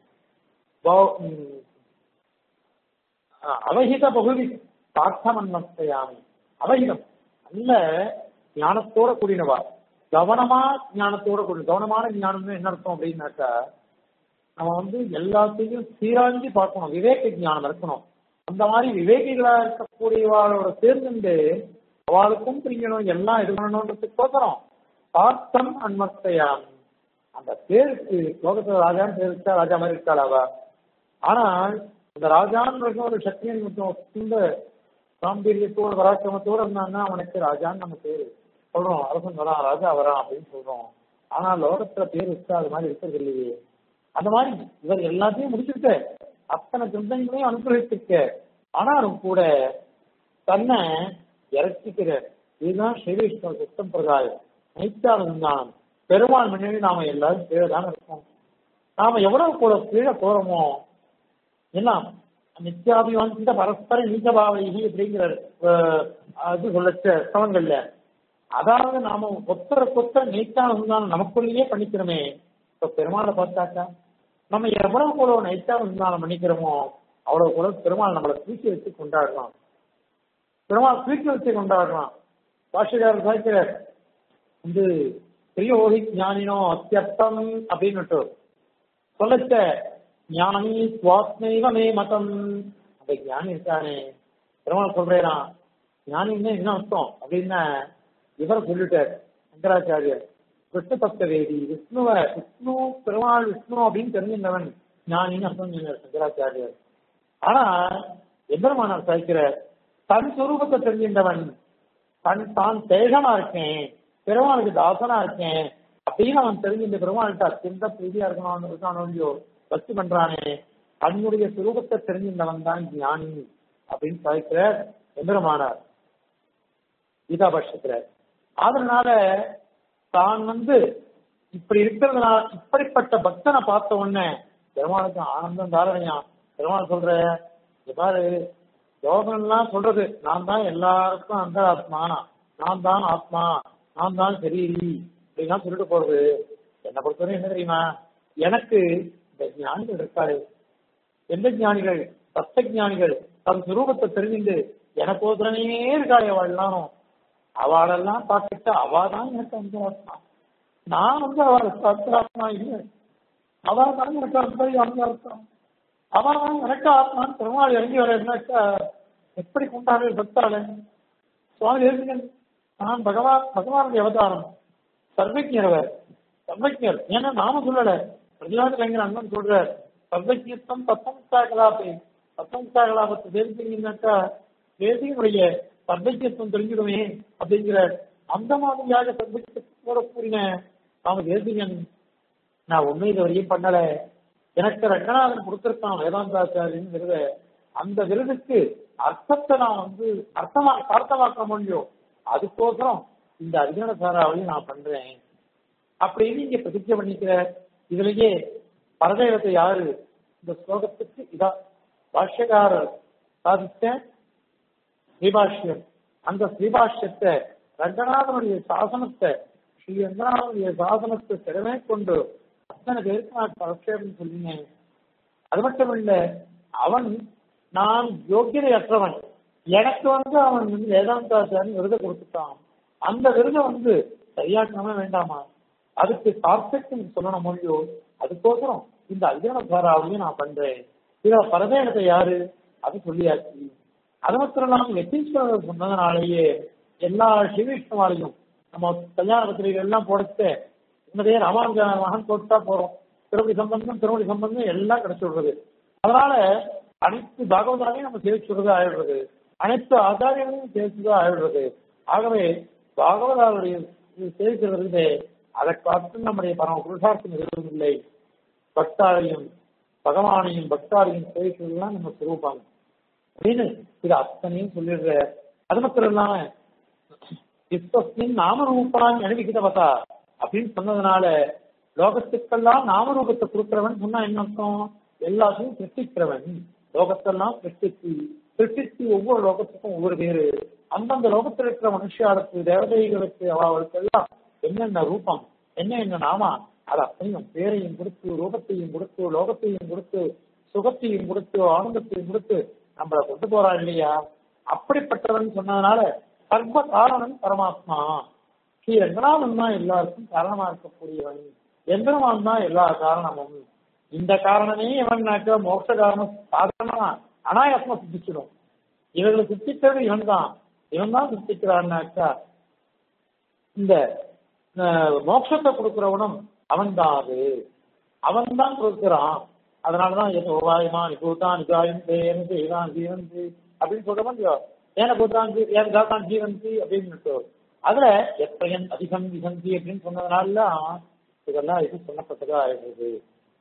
அவஹித பகுதி பார்த்தமன்மத்தையாமி அவஹிதம் நல்ல ஞானத்தோட கூடினவா கவனமா ஞானத்தோட கூடின கவனமான ஞானம்னு என்ன அர்த்தம் அப்படின்னாக்கா நம்ம வந்து எல்லாத்தையும் சீராஞ்சி பார்க்கணும் விவேக ஞானம் இருக்கணும் அந்த மாதிரி விவேகிகளா இருக்கக்கூடியவாளோட சேர்ந்து அவளுக்கும் புரியணும் எல்லாம் இது பண்ணணுன்றதுக்கோசரம் பார்த்தம் அன்மத்தையாமி அந்த பேருக்கு லோகத்துல ராஜான்னு பேர் இருக்கா ராஜா மாதிரி இருக்காள் அவ ஆனால் அந்த ராஜான்னு ஒரு சக்தியின் மட்டும் இந்த சாம்பீரியத்தோட பராக்கிரமத்தோட இருந்தான்னா அவனுக்கு ராஜான்னு நம்ம பேரு சொல்றோம் அரசன் வரான் ராஜா வரான் அப்படின்னு சொல்றோம் ஆனா லோகத்துல பேர் இருக்கா அது மாதிரி இருக்கிறது இல்லையே அந்த மாதிரி இவர் எல்லாத்தையும் முடிச்சுட்டு அத்தனை சிந்தனைகளையும் அனுகிரகிச்சிருக்க ஆனாலும் கூட தன்னை இறக்கிக்கிற இதுதான் ஸ்ரீவிஷ்ணு சுத்தம் பிரகாயம் நைத்தான ஞானம் பெருமாள் முன்னாடி நாம எல்லாரும் கீழே தானே இருக்கோம் நாம எவ்வளவு கூட கீழே போறோமோ எல்லாம் நித்யாபிவாஞ்சித பரஸ்பர நீச்சபாவைகி அப்படிங்கிற அஹ், அது சொல்லச்ச ஸ்தலங்கள்ல அதாவது நாம ஒத்தர கொத்தர நைத்தானம் நமக்குள்ளேயே பண்ணிக்கிறோமே இப்ப பெருமாளை பார்த்தாக்கா நம்ம எவ்வளவு கூட நைத்தானம் பண்ணிக்கிறோமோ அவ்வளவு கூட பெருமாள் நம்மளை தூக்கி வச்சு கொண்டாடலாம் பெருமாள் தூக்கி வச்சு கொண்டாடலாம் பாஷகாரர் சாய்க்கிறார் வந்து பிரியோகி ஞானினோ அத்தியர்த்தம் அப்படின்னு சொல்லச்ச ஞானி சுவாத்மைவ மே மதம் அந்த ஞானி இருக்கானே பெருமாள் சொல்றேனா ஞானின்னா என்ன அர்த்தம் அப்படின்னா இவர் சொல்லிட்டார் சங்கராச்சாரியர் விஷ்ணு பக்த வேதி விஷ்ணுவ விஷ்ணு பெருமாள் விஷ்ணு அப்படின்னு தெரிஞ்சிருந்தவன் ஞானின்னு அர்த்தம் சொன்னார் சங்கராச்சாரியர் ஆனா எம்பெருமானார் சாய்க்கிறார் தன் சுரூபத்தை தெரிஞ்சின்றவன் தன் தான் தேகனா இருக்கேன் பெருமாளுக்கு தாசனா இருக்கேன் அப்படின்னு அவன் தெரிஞ்சு இந்த பெருமாள்கிட்ட அத்தியந்த பிரீதியா இருக்கணும் இருக்கானோ இல்லையோ பக்தி பண்றானே தன்னுடைய சுரூபத்தை தெரிஞ்சிருந்தவன் தான் ஞானி அப்படின்னு சாய்க்கிறார் எம்பெருமானார் கீதாபட்சத்துல அதனால தான் வந்து இப்படி இருக்கிறதுனால இப்படிப்பட்ட பக்தனை பார்த்த உடனே பெருமாளுக்கு ஆனந்தம் தாரணையா பெருமாள் சொல்ற இங்க பாரு யோகம்லாம் சொல்றது நான் தான் எல்லாருக்கும் அந்த ஆத்மா நான் தான் ஆத்மா நான் தான் சரி அப்படின்லாம் சொல்லிட்டு போறது என்னை பொறுத்தவரை என்ன தெரியுமா எனக்கு இந்த ஞானிகள் இருக்காரு எந்த ஞானிகள் சத்த ஞானிகள் தன் சுரூபத்தை தெரிஞ்சுண்டு எனக்கு ஒருத்தனே இருக்காளே அவள் எல்லாரும் அவளெல்லாம் பார்த்துட்டு அவ தான் எனக்கு அந்த ஆத்மா நான் வந்து அவளுக்கு அந்த ஆத்மா இல்லை அவ தான் எனக்கு அந்த அந்த அர்த்தம் அவ தான் எனக்கு ஆத்மான்னு பெருமாள் இறங்கி வர என்னக்கா எப்படி கொண்டாடு பக்தாளே சுவாமி தேசிகன் நான் பகவான் பகவானுடைய அவதாரம் சர்வஜர் அவர் சர்வஜர் ஏன்னா நாம சொல்லல பிரதிவாத கலைஞர் அண்ணன் சொல்றார் சர்வஜித்தம் தத்தம்சா கலாபே தத்தம்சா கலாபத்தை தெரிஞ்சுக்கிங்கன்னாக்கா தேசிகனுடைய சர்வஜத்துவம் தெரிஞ்சிடுமே அப்படிங்கிற அந்த மாதிரியாக சர்வஜத்தோட கூறின நாம தேசிகன் நான் உண்மை இது வரையும் பண்ணல எனக்கு ரங்கநாதன் கொடுத்திருக்கான் வேதாந்தாச்சாரியின் விருது அந்த விருதுக்கு அர்த்தத்தை நான் வந்து அர்த்தமா அர்த்தமாக்க முடியும் அதுக்கோசரம் இந்த அர்ஜுன சாராவையும் நான் பண்றேன் அப்படின்னு இங்க பிரதிஜை பண்ணிக்கிற இதுலயே பரதேவத்தை யாரு இந்த ஸ்லோகத்துக்கு இதா பாஷ்யக்காரர் சாதித்த ஸ்ரீபாஷ்யம் அந்த ஸ்ரீபாஷ்யத்தை ரங்கநாதனுடைய சாசனத்தை ஸ்ரீ ரங்கநாதனுடைய சாசனத்தை திறமை கொண்டு அத்தனை பேருக்கு நான் பரக்ஷேபம் சொல்லினேன் அது மட்டும் இல்ல அவன் நான் யோக்கியதை அற்றவன் எனக்கு வந்து அவன் வந்து வேதாந்தாச்சாரி விருதை கொடுத்துட்டான் அந்த விருதை வந்து சரியாக்கணுமா வேண்டாமா அதுக்கு சார்த்தக்கும் சொல்லணும் மொழியோ அதுக்கோசரம் இந்த அர்ஜுனசாராவையும் நான் பண்றேன் இத பரதேனத்தை யாரு அது சொல்லியாச்சு அது மாத்திரம் இல்லாம வெத்தீஸ்வரர் சொன்னதுனாலேயே எல்லா சிவவிஷ்ணுவாலையும் நம்ம கல்யாண பத்திரிகை எல்லாம் போடச்சு உன்னதே ராமானுஜ மகன் போட்டுட்டா போறோம் திருமணி சம்பந்தம் திருமணி சம்பந்தம் எல்லாம் கிடைச்சு விடுறது அதனால அனைத்து பாகவதாரையும் நம்ம சேவிச்சுடுறது ஆயிடுறது அனைத்து ஆச்சாரியங்களையும் சேவிச்சுதான் ஆயிடுறது ஆகவே பாகவதாருடைய சேவிக்கிறது அதை பார்த்து நம்முடைய பரம புருஷார்த்தம் எதுவும் இல்லை பக்தாரையும் பகவானையும் பக்தாரையும் சேவிக்கிறதுலாம் நம்ம சுரூபம் அப்படின்னு இது அத்தனையும் சொல்லிடுற அது மட்டும் இல்லாம இஸ்வஸ்மின் நாமரூபான் அணிவிக்கிட்ட பார்த்தா அப்படின்னு சொன்னதுனால லோகத்துக்கெல்லாம் நாமரூபத்தை கொடுக்கிறவன் சொன்னா என்ன அர்த்தம் எல்லாத்தையும் சிருஷ்டிக்கிறவன் லோகத்தெல்லாம் சிருஷ்டிச்சு சிருஷ்டிச்சு ஒவ்வொரு லோகத்துக்கும் ஒவ்வொரு பேரு அந்தந்த லோகத்தில் இருக்கிற மனுஷாளுக்கு தேவதைகளுக்கு அவளுக்கு எல்லாம் என்னென்ன ரூபம் என்ன என்ன நாமா அது அத்தனையும் பேரையும் கொடுத்து ரூபத்தையும் கொடுத்து லோகத்தையும் கொடுத்து சுகத்தையும் கொடுத்து ஆனந்தத்தையும் கொடுத்து நம்மளை கொண்டு போறான் இல்லையா அப்படிப்பட்டவன் சொன்னதுனால சர்வ காரணன் பரமாத்மா ஸ்ரீ ரங்கநாதன் தான் எல்லாருக்கும் காரணமா இருக்கக்கூடியவன் எந்திரமான் தான் எல்லா காரணமும் இந்த காரணமே இவன்னாக்க மோட்ச காரணம் சாதாரணமா அனாயாசமா சித்திச்சிடும் இவர்களை சித்திக்கிறது இவன் தான் இவன் தான் சித்திக்கிறான்னாக்கா இந்த மோட்சத்தை கொடுக்கிறவனும் அவன் தான் அது அவன் தான் கொடுக்கிறான் அதனாலதான் என் உபாயமா நிகூதான் நிகாயம் தேன் செய்தான் ஜீவந்தி அப்படின்னு சொல்றோம் இல்லையோ ஏன பூதான் ஏன் காத்தான் ஜீவந்தி அப்படின்னு அதுல எப்பயன் அதிகம் விசந்தி அப்படின்னு சொன்னதுனால இதெல்லாம் இது சொல்லப்பட்டதா ஆயிடுறது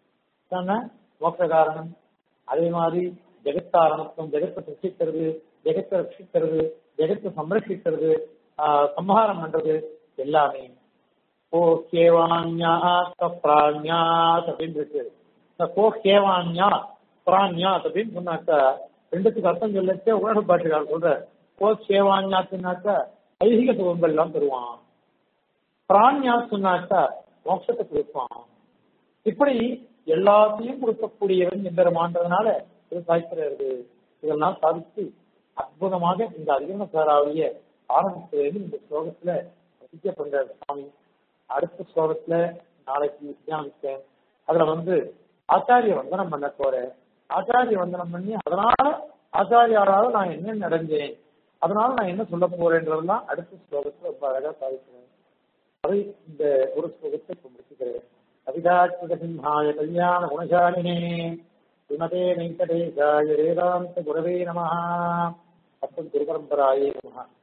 மோட்ச காரணம் அதே மாதிரி ஜெகத்தாரணத்துவம் ஜெகத்தை சிருஷ்டிக்கிறது ஜெகத்தை ரட்சிக்கிறது ஜெகத்தை சம்ரட்சிக்கிறது சம்ஹாரம் பண்றது எல்லாமே ஓ கேவான்யா பிராண்யாத் அப்படின்னு இருக்கு இந்த கோ கேவான்யா பிரான்யா அப்படின்னு சொன்னாக்கா ரெண்டுத்துக்கு அர்த்தம் சொல்லச்சே உலக பாட்டுக்காரர் சொல்ற கோ சேவான்யாத்துனாக்கா ஐதிக சுகங்கள் எல்லாம் தருவான் பிரான்யா சொன்னாக்கா மோட்சத்தை கொடுப்பான் இப்படி எல்லாத்தையும் கொடுக்கக்கூடியவன் எம்பெருமான்றதுனால இது சாய்க்கிறது இதெல்லாம் சாதித்து அற்புதமாக இந்த அதிகம சாராவிய ஆரம்பித்தது இந்த ஸ்லோகத்துல ரசிக்க பண்றாரு சுவாமி அடுத்த ஸ்லோகத்துல நாளைக்கு தியானிப்பேன் அதுல வந்து ஆச்சாரிய வந்தனம் பண்ண போறேன் ஆச்சாரிய வந்தனம் பண்ணி அதனால ஆச்சாரியாரால நான் என்ன அடைஞ்சேன் அதனால நான் என்ன சொல்ல போறேன்றதெல்லாம் அடுத்த ஸ்லோகத்துல ரொம்ப அழகா சாதிக்கிறேன் அதை இந்த ஒரு ஸ்லோகத்தை இப்ப முடிச்சுக்கிறேன் கவிதாத்மகசிம்ஹாய கல்யாண குணசாலினே ஸ்ரீமதே வெங்கடேசாய வேதாந்த குரவே நம அப்புறம் திருபரம்பராயே நம